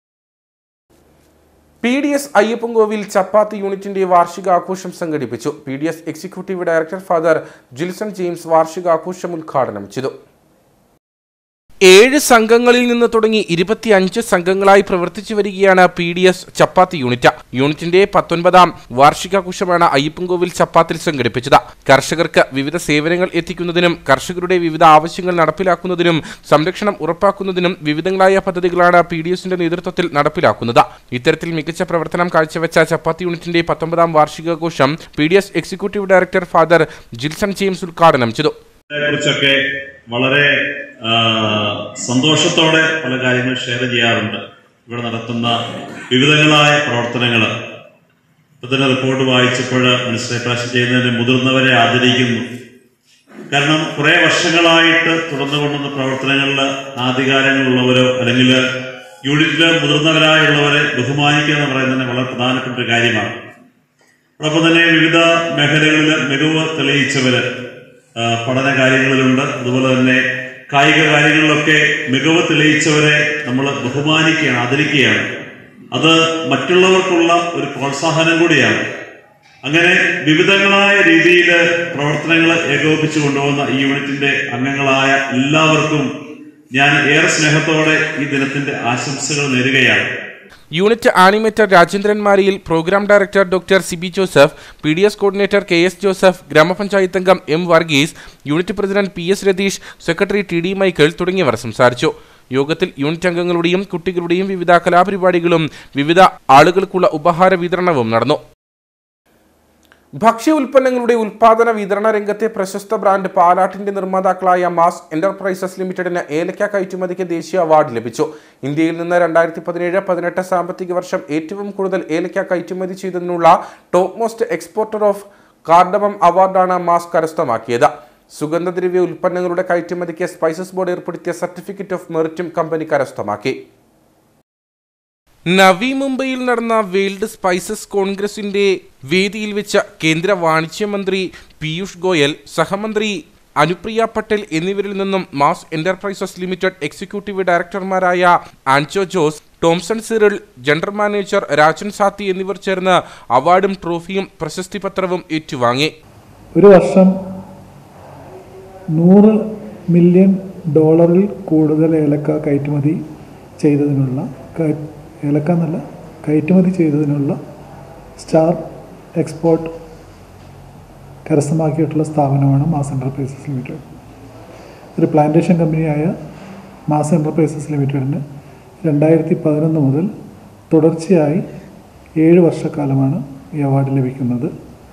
P D S Ayyappankovil Chappathi യൂണിറ്റിന്റെ വാർഷികാഘോഷം സംഘടിപ്പിച്ചു P D S executive director father Jilson James വാർഷികാഘോഷം ഉദ്ഘാടനം ചെയ്തു ഏഴ് സംഘങ്ങളിൽ നിന്ന് തുടങ്ങി ഇരുപത്തിയഞ്ച് സംഘങ്ങളായി പ്രവർത്തിച്ചു വരികയാണ് P D S Chappathi unit യൂണിറ്റിന്റെ പത്തൊൻപതാം വാർഷികാഘോഷമാണ് അയ്യപ്പൻകോവിൽ ചപ്പാത്തിൽ സംഘടിപ്പിച്ചത് കർഷകർക്ക് വിവിധ സേവനങ്ങൾ എത്തിക്കുന്നതിനും കർഷകരുടെ വിവിധ ആവശ്യങ്ങൾ നടപ്പിലാക്കുന്നതിനും സംരക്ഷണം ഉറപ്പാക്കുന്നതിനും വിവിധങ്ങളായ പദ്ധതികളാണ് പി ഡി എസിന്റെ നേതൃത്വത്തിൽ നടപ്പിലാക്കുന്നത് ഇത്തരത്തിൽ മികച്ച പ്രവർത്തനം കാഴ്ചവെച്ച ചപ്പാത്തി യൂണിറ്റിന്റെ പത്തൊമ്പതാം വാർഷികാഘോഷം P D S executive director father Jilson James ഉദ്ഘാടനം ചെയ്തു കുറിച്ചൊക്കെ വളരെ ആ, സന്തോഷത്തോടെ പല കാര്യങ്ങൾ ഷെയർ ചെയ്യാറുണ്ട് ഇവിടെ നടത്തുന്ന വിവിധങ്ങളായ പ്രവർത്തനങ്ങൾ ഇപ്പൊ തന്നെ റിപ്പോർട്ട് വായിച്ചപ്പോൾ മനസ്സിലായി പ്രാവശ്യം ചെയ്യുന്നതിന് മുതിർന്നവരെ ആദരിക്കുന്നു കാരണം കുറെ വർഷങ്ങളായിട്ട് തുടർന്നു കൊണ്ടുവന്ന പ്രവർത്തനങ്ങളിൽ ആധികാരങ്ങളുള്ളവരോ അല്ലെങ്കിൽ യൂണിറ്റില് മുതിർന്നവരായുള്ളവരെ ബഹുമാനിക്കുക എന്ന് പറയുന്നത് വളരെ പ്രധാനപ്പെട്ട ഒരു കാര്യമാണ് അതോടൊപ്പം തന്നെ വിവിധ മേഖലകളിൽ മികവ് തെളിയിച്ചവര് ആ, പഠന കാര്യങ്ങളിലുണ്ട് അതുപോലെ തന്നെ കായിക കാര്യങ്ങളിലൊക്കെ മികവ് തെളിയിച്ചവരെ നമ്മൾ ബഹുമാനിക്കുകയാണ് ആദരിക്കുകയാണ് അത് മറ്റുള്ളവർക്കുള്ള ഒരു പ്രോത്സാഹനം കൂടിയാണ് അങ്ങനെ വിവിധങ്ങളായ രീതിയിൽ പ്രവർത്തനങ്ങൾ ഏകോപിപ്പിച്ചു കൊണ്ടുപോകുന്ന ഈ യൂണിറ്റിന്റെ അംഗങ്ങളായ എല്ലാവർക്കും ഞാൻ ഏറെ സ്നേഹത്തോടെ ഈ ദിനത്തിന്റെ ആശംസകൾ നേരുകയാണ് unit animator Rajendran Mariyil program director doctor Siby Joseph P D S coordinator K S Joseph ഗ്രാമപഞ്ചായത്ത് അംഗം M Varghese unit president P S Ratheesh secretary T D Michael തുടങ്ങിയവർ സംസാരിച്ചു യോഗത്തിൽ യൂണിറ്റ് അംഗങ്ങളുടെയും കുട്ടികളുടെയും വിവിധ കലാപരിപാടികളും വിവിധ ആളുകൾക്കുള്ള ഉപഹാര വിതരണവും നടന്നു ഭക്ഷ്യ ഉൽപ്പന്നങ്ങളുടെ ഉൽപാദന വിതരണ രംഗത്തെ പ്രശസ്ത ബ്രാൻഡ് പാലാട്ടിന്റെ നിർമ്മാതാക്കളായ മാസ് എന്റർപ്രൈസസ് ലിമിറ്റഡിന് ഏലക്ക കയറ്റുമതിക്ക് ദേശീയ അവാർഡ് ലഭിച്ചു ഇന്ത്യയിൽ നിന്ന് രണ്ടായിരത്തി പതിനേഴ് പതിനെട്ട് സാമ്പത്തിക വർഷം ഏറ്റവും കൂടുതൽ ഏലക്ക കയറ്റുമതി ചെയ്തതിനുള്ള top most exporter of cardamom അവാർഡാണ് മാസ് കരസ്ഥമാക്കിയത് സുഗന്ധദ്രവ്യ ഉൽപ്പന്നങ്ങളുടെ കയറ്റുമതിക്ക് സ്പൈസസ് ബോർഡ് ഏർപ്പെടുത്തിയ സർട്ടിഫിക്കറ്റ് ഓഫ് മെറിറ്റും കമ്പനി കരസ്ഥമാക്കി നവി മുംബൈയിൽ നടന്ന വേൾഡ് സ്പൈസസ് കോൺഗ്രസിന്റെ വേദിയിൽ വെച്ച കേന്ദ്ര വാണിജ്യ മന്ത്രി പീയൂഷ് ഗോയൽ സഹമന്ത്രി അനുപ്രിയ പട്ടേൽ എന്നിവരിൽ നിന്നും മാസ് എന്റർപ്രൈസസ് ലിമിറ്റഡ് എക്സിക്യൂട്ടീവ് ഡയറക്ടർമാരായ Ancho Jose Thomson Cyril general manager Rajan Sathi എന്നിവർ ചേർന്ന് അവാർഡും ട്രോഫിയും പ്രശസ്തി പത്രവും ഏറ്റുവാങ്ങി ഒരു വർഷം നൂറ് മില്യൺ ഡോളറിൽ കൂടുതൽ ഏലക്ക കയറ്റുമതി ചെയ്തതിനുള്ള കയ- ഏലക്ക എന്നല്ല കയറ്റുമതി ചെയ്തതിനുള്ള സ്റ്റാർ എക്സ്പോർട്ട് കരസ്ഥമാക്കിയിട്ടുള്ള സ്ഥാപനമാണ് മാസ് എൻ്റർപ്രൈസസ് ലിമിറ്റഡ് ഒരു പ്ലാന്റേഷൻ കമ്പനിയായ മാസ് എൻ്റർപ്രൈസസ് ലിമിറ്റഡിന് രണ്ടായിരത്തി പതിനൊന്ന് മുതൽ തുടർച്ചയായി ഏഴ് വർഷക്കാലമാണ് ഈ അവാർഡ് ലഭിക്കുന്നത്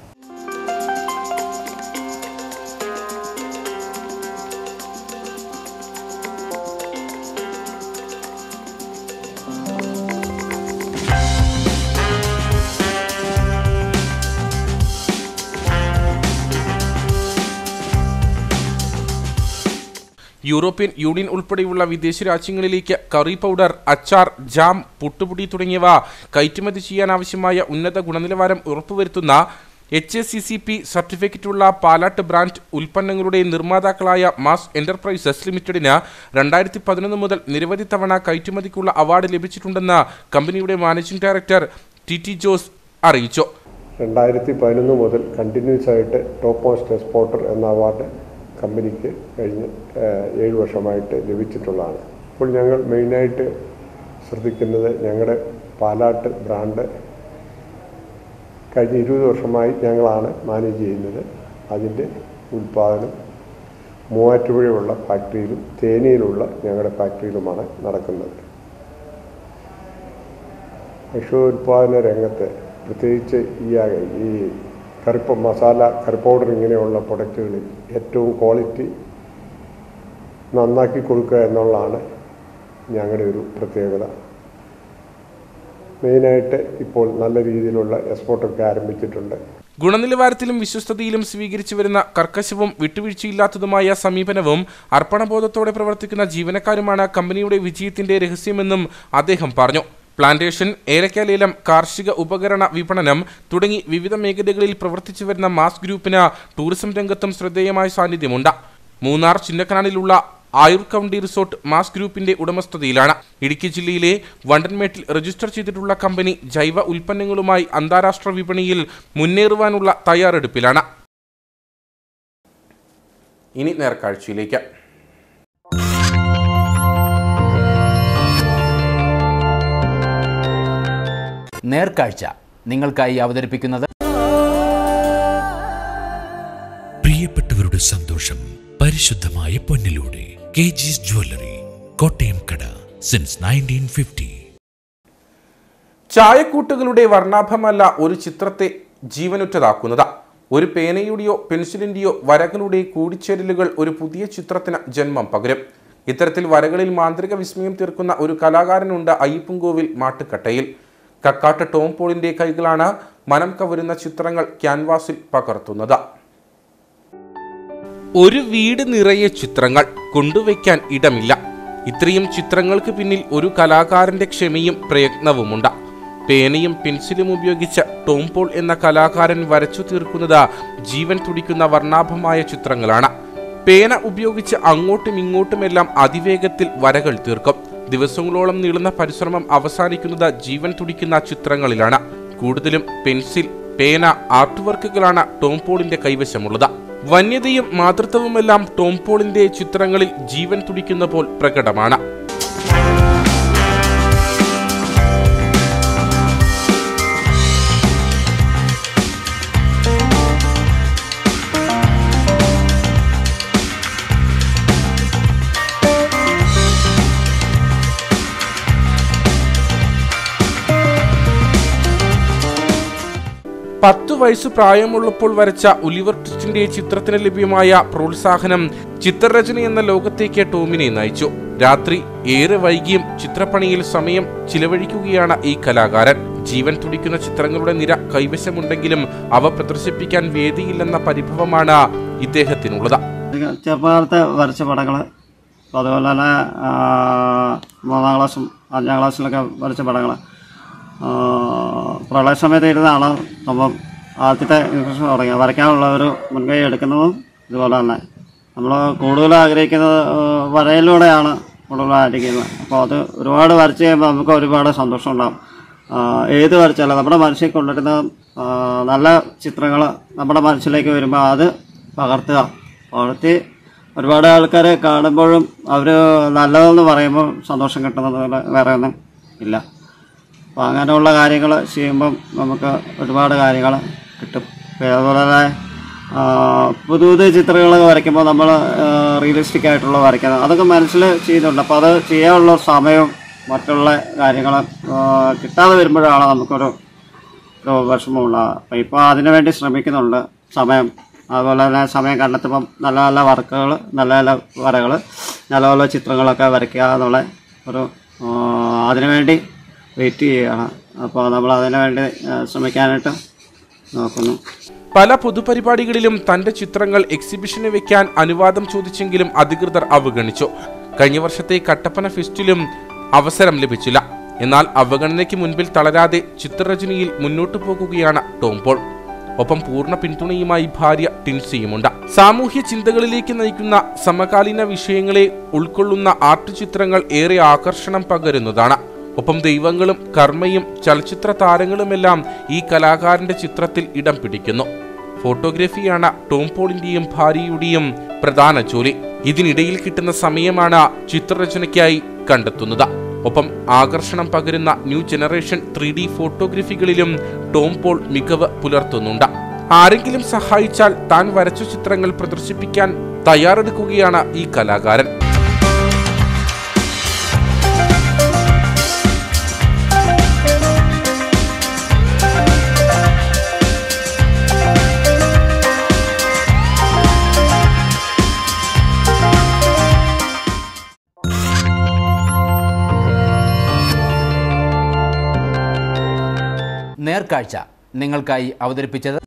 യൂറോപ്യൻ യൂണിയൻ ഉൾപ്പെടെയുള്ള വിദേശ രാജ്യങ്ങളിലേക്ക് കറി പൗഡർ അച്ചാർ ജാം പുട്ടുപൊടി തുടങ്ങിയവ കയറ്റുമതി ചെയ്യാനാവശ്യമായ ഉന്നത ഗുണനിലവാരം ഉറപ്പുവരുത്തുന്ന H A C C P സർട്ടിഫിക്കറ്റുള്ള പാലാട്ട് ബ്രാൻഡ് ഉൽപ്പന്നങ്ങളുടെ നിർമ്മാതാക്കളായ മാസ് എന്റർപ്രൈസസ് ലിമിറ്റഡിന് രണ്ടായിരത്തി പതിനൊന്ന് മുതൽ നിരവധി തവണ കയറ്റുമതിക്കുള്ള അവാർഡ് ലഭിച്ചിട്ടുണ്ടെന്ന് കമ്പനിയുടെ managing director T T Jose അറിയിച്ചു രണ്ടായിരത്തി പതിനൊന്ന് മുതൽ കണ്ടിന്യൂസ് ആയിട്ട് ടോപ്പ് മോസ്റ്റ് എക്സ്പോർട്ടർ എന്ന അവാർഡ് കമ്പനിക്ക് കഴിഞ്ഞ ഏഹ്, ഏഴ് വർഷമായിട്ട് ലഭിച്ചിട്ടുള്ളതാണ് ഇപ്പോൾ ഞങ്ങൾ മെയിനായിട്ട് ശ്രദ്ധിക്കുന്നത് ഞങ്ങളുടെ പാലാട്ട് ബ്രാൻഡ് കഴിഞ്ഞ ഇരുപത് വർഷമായി ഞങ്ങളാണ് മാനേജ് ചെയ്യുന്നത് അതിൻ്റെ ഉൽപ്പാദനം മൂവാറ്റുപുഴയുള്ള ഫാക്ടറിയിലും തേനിയിലുള്ള ഞങ്ങളുടെ ഫാക്ടറിയിലുമാണ് നടക്കുന്നത് ഭക്ഷ്യോൽപാദന രംഗത്ത് പ്രത്യേകിച്ച് ഈ ആ- ഈ കറുപ്പ് മസാല കറി പൗഡർ ഇങ്ങനെയുള്ള പ്രൊഡക്റ്റുകളിൽ ഏറ്റവും ക്വാളിറ്റി നന്നാക്കി കൊടുക്കുക എന്നുള്ളതാണ് ഞങ്ങളുടെ ഒരു പ്രത്യേകത മെയിനായിട്ട് ഇപ്പോൾ നല്ല രീതിയിലുള്ള എക്സ്പോർട്ടൊക്കെ ആരംഭിച്ചിട്ടുണ്ട് ഗുണനിലവാരത്തിലും വിശ്വസ്തതയിലും സ്വീകരിച്ചു വരുന്ന കർക്കശവും വിട്ടുവീഴ്ചയില്ലാത്തതുമായ സമീപനവും അർപ്പണബോധത്തോടെ പ്രവർത്തിക്കുന്ന ജീവനക്കാരുമാണ് കമ്പനിയുടെ വിജയത്തിന്റെ രഹസ്യമെന്നും അദ്ദേഹം പറഞ്ഞു പ്ലാന്റേഷൻ ഏലക്കാലേലം കാർഷിക ഉപകരണ വിപണനം തുടങ്ങി വിവിധ മേഖലകളിൽ പ്രവർത്തിച്ചു വരുന്ന മാസ് ഗ്രൂപ്പിന് ടൂറിസം രംഗത്തും ശ്രദ്ധേയമായ സാന്നിധ്യമുണ്ട് മൂന്നാർ ചിന്നക്കനാലിലുള്ള ആയുർ കൗണ്ടി റിസോർട്ട് മാസ് ഗ്രൂപ്പിന്റെ ഉടമസ്ഥതയിലാണ് ഇടുക്കി ജില്ലയിലെ വണ്ടൻമേട്ടിൽ രജിസ്റ്റർ ചെയ്തിട്ടുള്ള കമ്പനി ജൈവ ഉൽപ്പന്നങ്ങളുമായി അന്താരാഷ്ട്ര വിപണിയിൽ മുന്നേറുവാനുള്ള തയ്യാറെടുപ്പിലാണ് ഇനി നേർക്കാഴ്ചയിലേക്ക് നേർക്കാഴ്ച നിങ്ങൾക്കായി അവതരിപ്പിക്കുന്നത് പ്രിയപ്പെട്ടവരുടെ സന്തോഷം പരിശുദ്ധമായ പൊന്നിലൂടെ കെ ജിസ് ജ്വല്ലറി കോട്ടയം കട സിൻസ് നയൻറ്റീൻ ഫിഫ്റ്റി ചായക്കൂട്ടുകളുടെ വർണ്ണാഭമല്ല ഒരു ചിത്രത്തെ ജീവനുറ്റതാക്കുന്നത് ഒരു പേനയുടെയോ പെൻസിലിന്റെയോ വരകളുടെ കൂടിച്ചേരലുകൾ ഒരു പുതിയ ചിത്രത്തിന് ജന്മം പകരും ഇത്തരത്തിൽ വരകളിൽ മാന്ത്രിക വിസ്മയം തീർക്കുന്ന ഒരു കലാകാരനുണ്ട് അയ്യപ്പൻകോവിൽ മാട്ടുക്കട്ടയിൽ കക്കാട്ട് ടോം പോളിന്റെ കൈകളാണ് മനം കവരുന്ന ചിത്രങ്ങൾ ക്യാൻവാസിൽ പകർത്തുന്നത് ഒരു വീട് നിറയെ ചിത്രങ്ങൾ കൊണ്ടുവയ്ക്കാൻ ഇടമില്ല ഇത്രയും ചിത്രങ്ങൾക്ക് പിന്നിൽ ഒരു കലാകാരന്റെ ക്ഷമയും പ്രയത്നവുമുണ്ട് പേനയും പെൻസിലും ഉപയോഗിച്ച് ടോം പോൾ എന്ന കലാകാരൻ വരച്ചു തീർക്കുന്നത് ജീവൻ തുടിക്കുന്ന വർണ്ണാഭമായ ചിത്രങ്ങളാണ് പേന ഉപയോഗിച്ച് അങ്ങോട്ടും ഇങ്ങോട്ടുമെല്ലാം അതിവേഗത്തിൽ വരകൾ തീർക്കും ദിവസങ്ങളോളം നീളുന്ന പരിശ്രമം അവസാനിക്കുന്നത് ജീവൻ തുടിക്കുന്ന ചിത്രങ്ങളിലാണ് കൂടുതലും പെൻസിൽ പേന ആർട്ട് വർക്കുകളാണ് ടോം പോളിന്റെ കൈവശമുള്ളത് വന്യതയും മാതൃത്വവുമെല്ലാം ടോം പോളിന്റെ ചിത്രങ്ങളിൽ ജീവൻ തുടിക്കുന്ന പോൽ പ്രകടമാണ് പത്തു വയസ്സ് പ്രായമുള്ളപ്പോൾ വരച്ച ഒലിവർ ട്വിസ്റ്റിന്റെ ചിത്രത്തിന് ലഭ്യമായ പ്രോത്സാഹനം ചിത്രരചന എന്ന ലോകത്തേക്ക് ടോമിനെ നയിച്ചു രാത്രി ഏറെ വൈകിയും ചിത്രപ്പണിയിൽ സമയം ചിലവഴിക്കുകയാണ് ഈ കലാകാരൻ ജീവൻ തുടിക്കുന്ന ചിത്രങ്ങളുടെ നിര കൈവശമുണ്ടെങ്കിലും അവ പ്രദർശിപ്പിക്കാൻ വേദിയില്ലെന്ന പരിഭവമാണ് ഇദ്ദേഹത്തിനുള്ളത് ചെറുപ്പകാലത്ത് വരച്ച പടങ്ങൾ അതുപോലെ തന്നെ ആ, മൂന്നാം ക്ലാസ്സും അഞ്ചാം ക്ലാസ്സിലൊക്കെ വരച്ച പടങ്ങൾ പ്രളയ സമയത്ത് ഇരുന്നാണ് നമ്മൾ ആദ്യത്തെ ഇൻട്രസ്റ്റ് തുടങ്ങിയത് വരയ്ക്കാനുള്ള ഒരു മുൻകൈ എടുക്കുന്നതും ഇതുപോലെ തന്നെ നമ്മൾ കൂടുതൽ ആഗ്രഹിക്കുന്നത് ആ, വരയിലൂടെയാണ് കൂടുതൽ ആഗ്രഹിക്കുന്നത് അപ്പോൾ അത് ഒരുപാട് വരച്ച് കഴിയുമ്പോൾ നമുക്ക് ഒരുപാട് സന്തോഷം ഉണ്ടാകും ആ, ഏത് വരച്ചാലും നമ്മുടെ മനസ്സിൽ കൊണ്ടുവരുന്ന ആ, നല്ല ചിത്രങ്ങൾ നമ്മുടെ മനസ്സിലേക്ക് വരുമ്പോൾ അത് പകർത്തുക പകർത്തി ഒരുപാട് ആൾക്കാർ കാണുമ്പോഴും അവർ നല്ലതെന്ന് പറയുമ്പോൾ സന്തോഷം കിട്ടുന്നത് പോലെ വേറെ ഒന്നും ഇല്ല അപ്പോൾ അങ്ങനെയുള്ള കാര്യങ്ങൾ ചെയ്യുമ്പം നമുക്ക് ഒരുപാട് കാര്യങ്ങൾ കിട്ടും പിന്നെ അതുപോലെ തന്നെ ആ, പുതിയ പുതിയ ചിത്രങ്ങളൊക്കെ വരയ്ക്കുമ്പോൾ നമ്മൾ റിയലിസ്റ്റിക് ആയിട്ടുള്ള വരയ്ക്കുന്നത് അതൊക്കെ മനസ്സിൽ ചെയ്യുന്നുണ്ട് അപ്പോൾ അത് ചെയ്യാനുള്ള സമയവും മറ്റുള്ള കാര്യങ്ങൾ കിട്ടാതെ വരുമ്പോഴാണ് നമുക്കൊരു ഒരു വിഷമമുള്ളത് അപ്പോൾ ഇപ്പോൾ അതിനു വേണ്ടി ശ്രമിക്കുന്നുണ്ട് സമയം അതുപോലെ തന്നെ സമയം കണ്ടെത്തുമ്പം നല്ല നല്ല വർക്കുകൾ നല്ല നല്ല വരകൾ നല്ല നല്ല ചിത്രങ്ങളൊക്കെ വരയ്ക്കുക എന്നുള്ള ഒരു ആ, അതിനുവേണ്ടി വെയിറ്റ് ചെയ്യുകയാണ് അപ്പോൾ നമ്മൾ അതിനു വേണ്ടി ആ, ശ്രമിക്കാനായിട്ട് നോക്കുന്നു പല പൊതുപരിപാടികളിലും തന്റെ ചിത്രങ്ങൾ എക്സിബിഷന് വെക്കാൻ അനുവാദം ചോദിച്ചെങ്കിലും അധികൃതർ അവഗണിച്ചു കഴിഞ്ഞ വർഷത്തെ കട്ടപ്പന ഫെസ്റ്റിലും അവസരം ലഭിച്ചില്ല എന്നാൽ അവഗണനയ്ക്ക് മുൻപിൽ തളരാതെ ചിത്രരചനയിൽ മുന്നോട്ടു പോകുകയാണ് ടോം പോൾ ഒപ്പം പൂർണ്ണ പിന്തുണയുമായി ഭാര്യ ടിൻസിയുമുണ്ട് സാമൂഹ്യ ചിന്തകളിലേക്ക് നയിക്കുന്ന സമകാലീന വിഷയങ്ങളെ ഉൾക്കൊള്ളുന്ന ആർട്ട് ചിത്രങ്ങൾ ഏറെ ആകർഷണം പകരുന്നതാണ് ഒപ്പം ദൈവങ്ങളും കർമ്മയും ചലച്ചിത്ര താരങ്ങളുമെല്ലാം ഈ കലാകാരന്റെ ചിത്രത്തിൽ ഇടം പിടിക്കുന്നു ഫോട്ടോഗ്രാഫിയാണ് ടോം പോളിന്റെയും ഭാര്യയുടെയും പ്രധാന ജോലി ഇതിനിടയിൽ കിട്ടുന്ന സമയമാണ് ചിത്രരചനയ്ക്കായി കണ്ടെത്തുന്നത് ഒപ്പം ആകർഷണം പകരുന്ന ന്യൂ ജനറേഷൻ ത്രീ ഡി ഫോട്ടോഗ്രഫികളിലും ടോം പോൾ മികവ് പുലർത്തുന്നുണ്ട് ആരെങ്കിലും സഹായിച്ചാൽ താൻ വരച്ച ചിത്രങ്ങൾ പ്രദർശിപ്പിക്കാൻ തയ്യാറെടുക്കുകയാണ് ഈ കലാകാരൻ നേർക്കാഴ്ച നിങ്ങൾക്കായി അവതരിപ്പിച്ചത്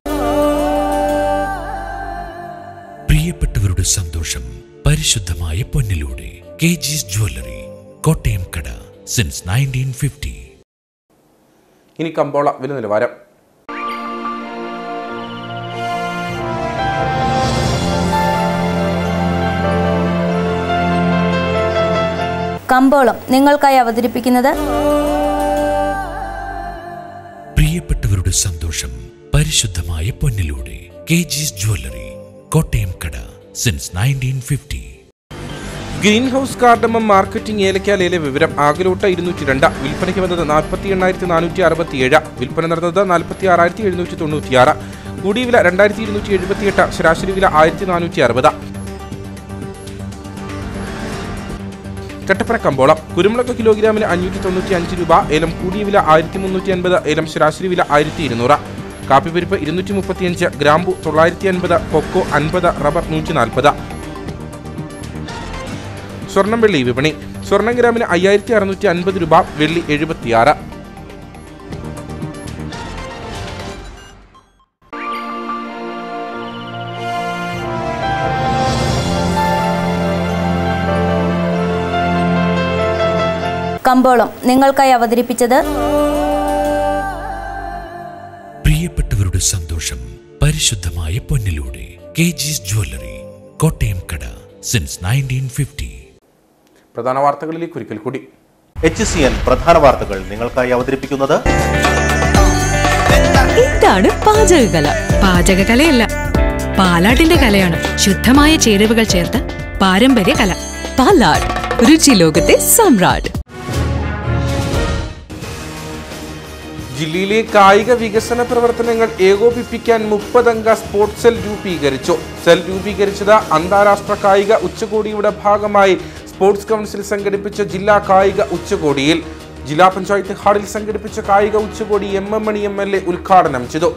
പ്രിയപ്പെട്ടവരുടെ സന്തോഷം പരിശുദ്ധമായ പൊന്നിലൂടെ കെ ജിസ് ജ്വല്ലറി കോട്ടയം കട സിൻസ് നയൻറ്റീൻ ഫിഫ്റ്റി ഇനി കമ്പോള വില നിലവാരം കമ്പോളം നിങ്ങൾക്കായി അവതരിപ്പിക്കുന്നത് പ്രിയപ്പെട്ടവരുടെ സന്തോഷം പരിശുദ്ധമായ പൊന്നിലൂടെ കെ ജിസ് ജ്വല്ലറി കോട്ടയം കട since nineteen fifty green house cardamom marketing ഏലക്കാലയിലെ വിവരം ആകലോട്ട ഇരുന്നൂറ്റി രണ്ട് വിൽപ്പനയ്ക്ക് വന്നത് നാൽപ്പത്തി എണ്ണായിരത്തി നാനൂറ്റി അറുപത്തിയേഴ് വിൽപ്പന നടന്നത് നാൽപ്പത്തി ആറായിരത്തി എഴുന്നൂറ്റി തൊണ്ണൂറ്റിയാറ് കൂടിയ വില രണ്ടായിരത്തി ഇരുന്നൂറ്റി എഴുപത്തിയെട്ട് ശരാശരി വില ആയിരത്തി നാനൂറ്റി അറുപത് കട്ടപ്പന കമ്പോളം കുരുമുളക് കിലോഗ്രാമിന് അഞ്ഞൂറ്റി തൊണ്ണൂറ്റി അഞ്ച് രൂപ ഏലം കൂടിയ വില ആയിരത്തി മുന്നൂറ്റി അൻപത് ഏലം ശരാശരി വില ആയിരത്തി ഇരുന്നൂറ് കാപ്പിപ്പരിപ്പ് ഇരുന്നൂറ്റി മുപ്പത്തിയഞ്ച് ഗ്രാമ്പു തൊള്ളായിരത്തി അൻപത് കൊക്കോ അൻപത് റബ്ബർ നൂറ്റി നാൽപ്പത് സ്വർണം വെള്ളി വിപണി സ്വർണം ഗ്രാമിന് അയ്യായിരത്തി അറുന്നൂറ്റി അൻപത് രൂപ വെള്ളി എഴുപത്തിയാറ് കമ്പോളം നിങ്ങൾക്കായി അവതരിപ്പിച്ചത് പ്രിയപ്പെട്ടവരുടെ സന്തോഷം പരിശുദ്ധമായ പൊന്നിലൂടെ കെ ജിസ് ജ്വല്ലറി കോട്ടയം കട സിൻസ് നയൻറ്റീൻ ഫിഫ്റ്റി പ്രധാന വാർത്തകളിലേക്ക് ഒരിക്കൽ കൂടി എച്ച് സി എൻ പ്രധാന വാർത്തകൾ നിങ്ങൾക്കായി അവതരിപ്പിക്കുന്നത് എന്താണ് പാചകകല പാചകകലയല്ല പാലാട്ടിന്റെ കലയാണ് ശുദ്ധമായ ചേരുവകൾ ചേർത്ത് പാരമ്പര്യ കല പാലാട് രുചി ലോകത്തെ സമ്രാട്ട് ജില്ലയിലെ കായിക വികസന പ്രവർത്തനങ്ങൾ ഏകോപിപ്പിക്കാൻ മുപ്പതംഗ സ്പോർട്സ് സെൽ രൂപീകരിച്ചു സെൽ രൂപീകരിച്ചത് അന്താരാഷ്ട്ര കായിക ഉച്ചകോടിയുടെ ഭാഗമായി സ്പോർട്സ് കൗൺസിൽ സംഘടിപ്പിച്ച ജില്ലാ കായിക ഉച്ചകോടിയിൽ ജില്ലാ പഞ്ചായത്ത് ഹാളിൽ സംഘടിപ്പിച്ച കായിക ഉച്ചകോടി M M Mani M L A ഉദ്ഘാടനം ചെയ്തു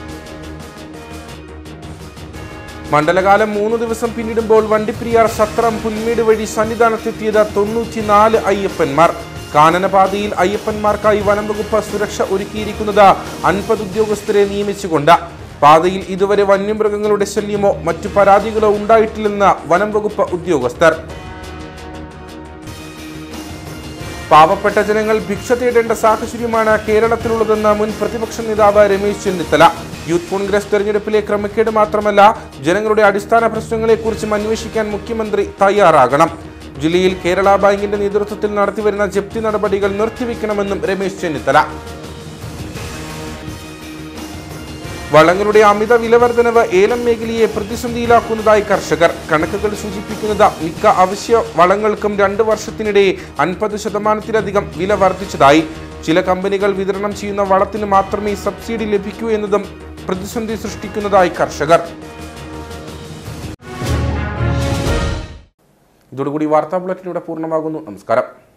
മണ്ഡലകാലം മൂന്ന് ദിവസം പിന്നിടുമ്പോൾ വണ്ടിപ്പെരിയാർ സത്രം പുൽമേട് വഴി സന്നിധാനത്തെത്തിയത് തൊണ്ണൂറ്റിനാല് അയ്യപ്പന്മാർ കാനനപാതയിൽ അയ്യപ്പന്മാർക്കായി വനം വകുപ്പ് സുരക്ഷ ഒരുക്കിയിരിക്കുന്നത് അൻപത് ഉദ്യോഗസ്ഥരെ നിയമിച്ചുകൊണ്ട് പാതയിൽ ഇതുവരെ വന്യമൃഗങ്ങളുടെ ശല്യമോ മറ്റു പരാതികളോ ഉണ്ടായിട്ടില്ലെന്ന് വനം വകുപ്പ് ഉദ്യോഗസ്ഥർ പാവപ്പെട്ട ജനങ്ങൾ ഭിക്ഷ തേടേണ്ട സാഹചര്യമാണ് കേരളത്തിലുള്ളതെന്ന് മുൻ പ്രതിപക്ഷ നേതാവ് രമേശ് ചെന്നിത്തല യൂത്ത് കോൺഗ്രസ് തെരഞ്ഞെടുപ്പിലെ ക്രമക്കേട് മാത്രമല്ല ജനങ്ങളുടെ അടിസ്ഥാന പ്രശ്നങ്ങളെക്കുറിച്ചും അന്വേഷിക്കാൻ മുഖ്യമന്ത്രി തയ്യാറാകണം ജില്ലയിൽ കേരള ബാങ്കിന്റെ നേതൃത്വത്തിൽ നടത്തിവരുന്ന ജപ്തി നടപടികൾ നിർത്തിവെക്കണമെന്നും രമേശ് ചെന്നിത്തല വളങ്ങളുടെ അമിത വിലവർധനവ് ഏലം മേഖലയെ പ്രതിസന്ധിയിലാക്കുന്നതായി കർഷകർ കണക്കുകൾ സൂചിപ്പിക്കുന്നത് മിക്ക അവശ്യ വളങ്ങൾക്കും രണ്ട് വർഷത്തിനിടെ അൻപത് ശതമാനത്തിലധികം വില വർദ്ധിച്ചതായി ചില കമ്പനികൾ വിതരണം ചെയ്യുന്ന വളത്തിന് മാത്രമേ സബ്സിഡി ലഭിക്കൂ എന്നതും പ്രതിസന്ധി സൃഷ്ടിക്കുന്നതായി കർഷകർ ഇതോടുകൂടി വാർത്താ ബുള്ളറ്റിൻ ഇവിടെ പൂർണ്ണമാകുന്നു നമസ്കാരം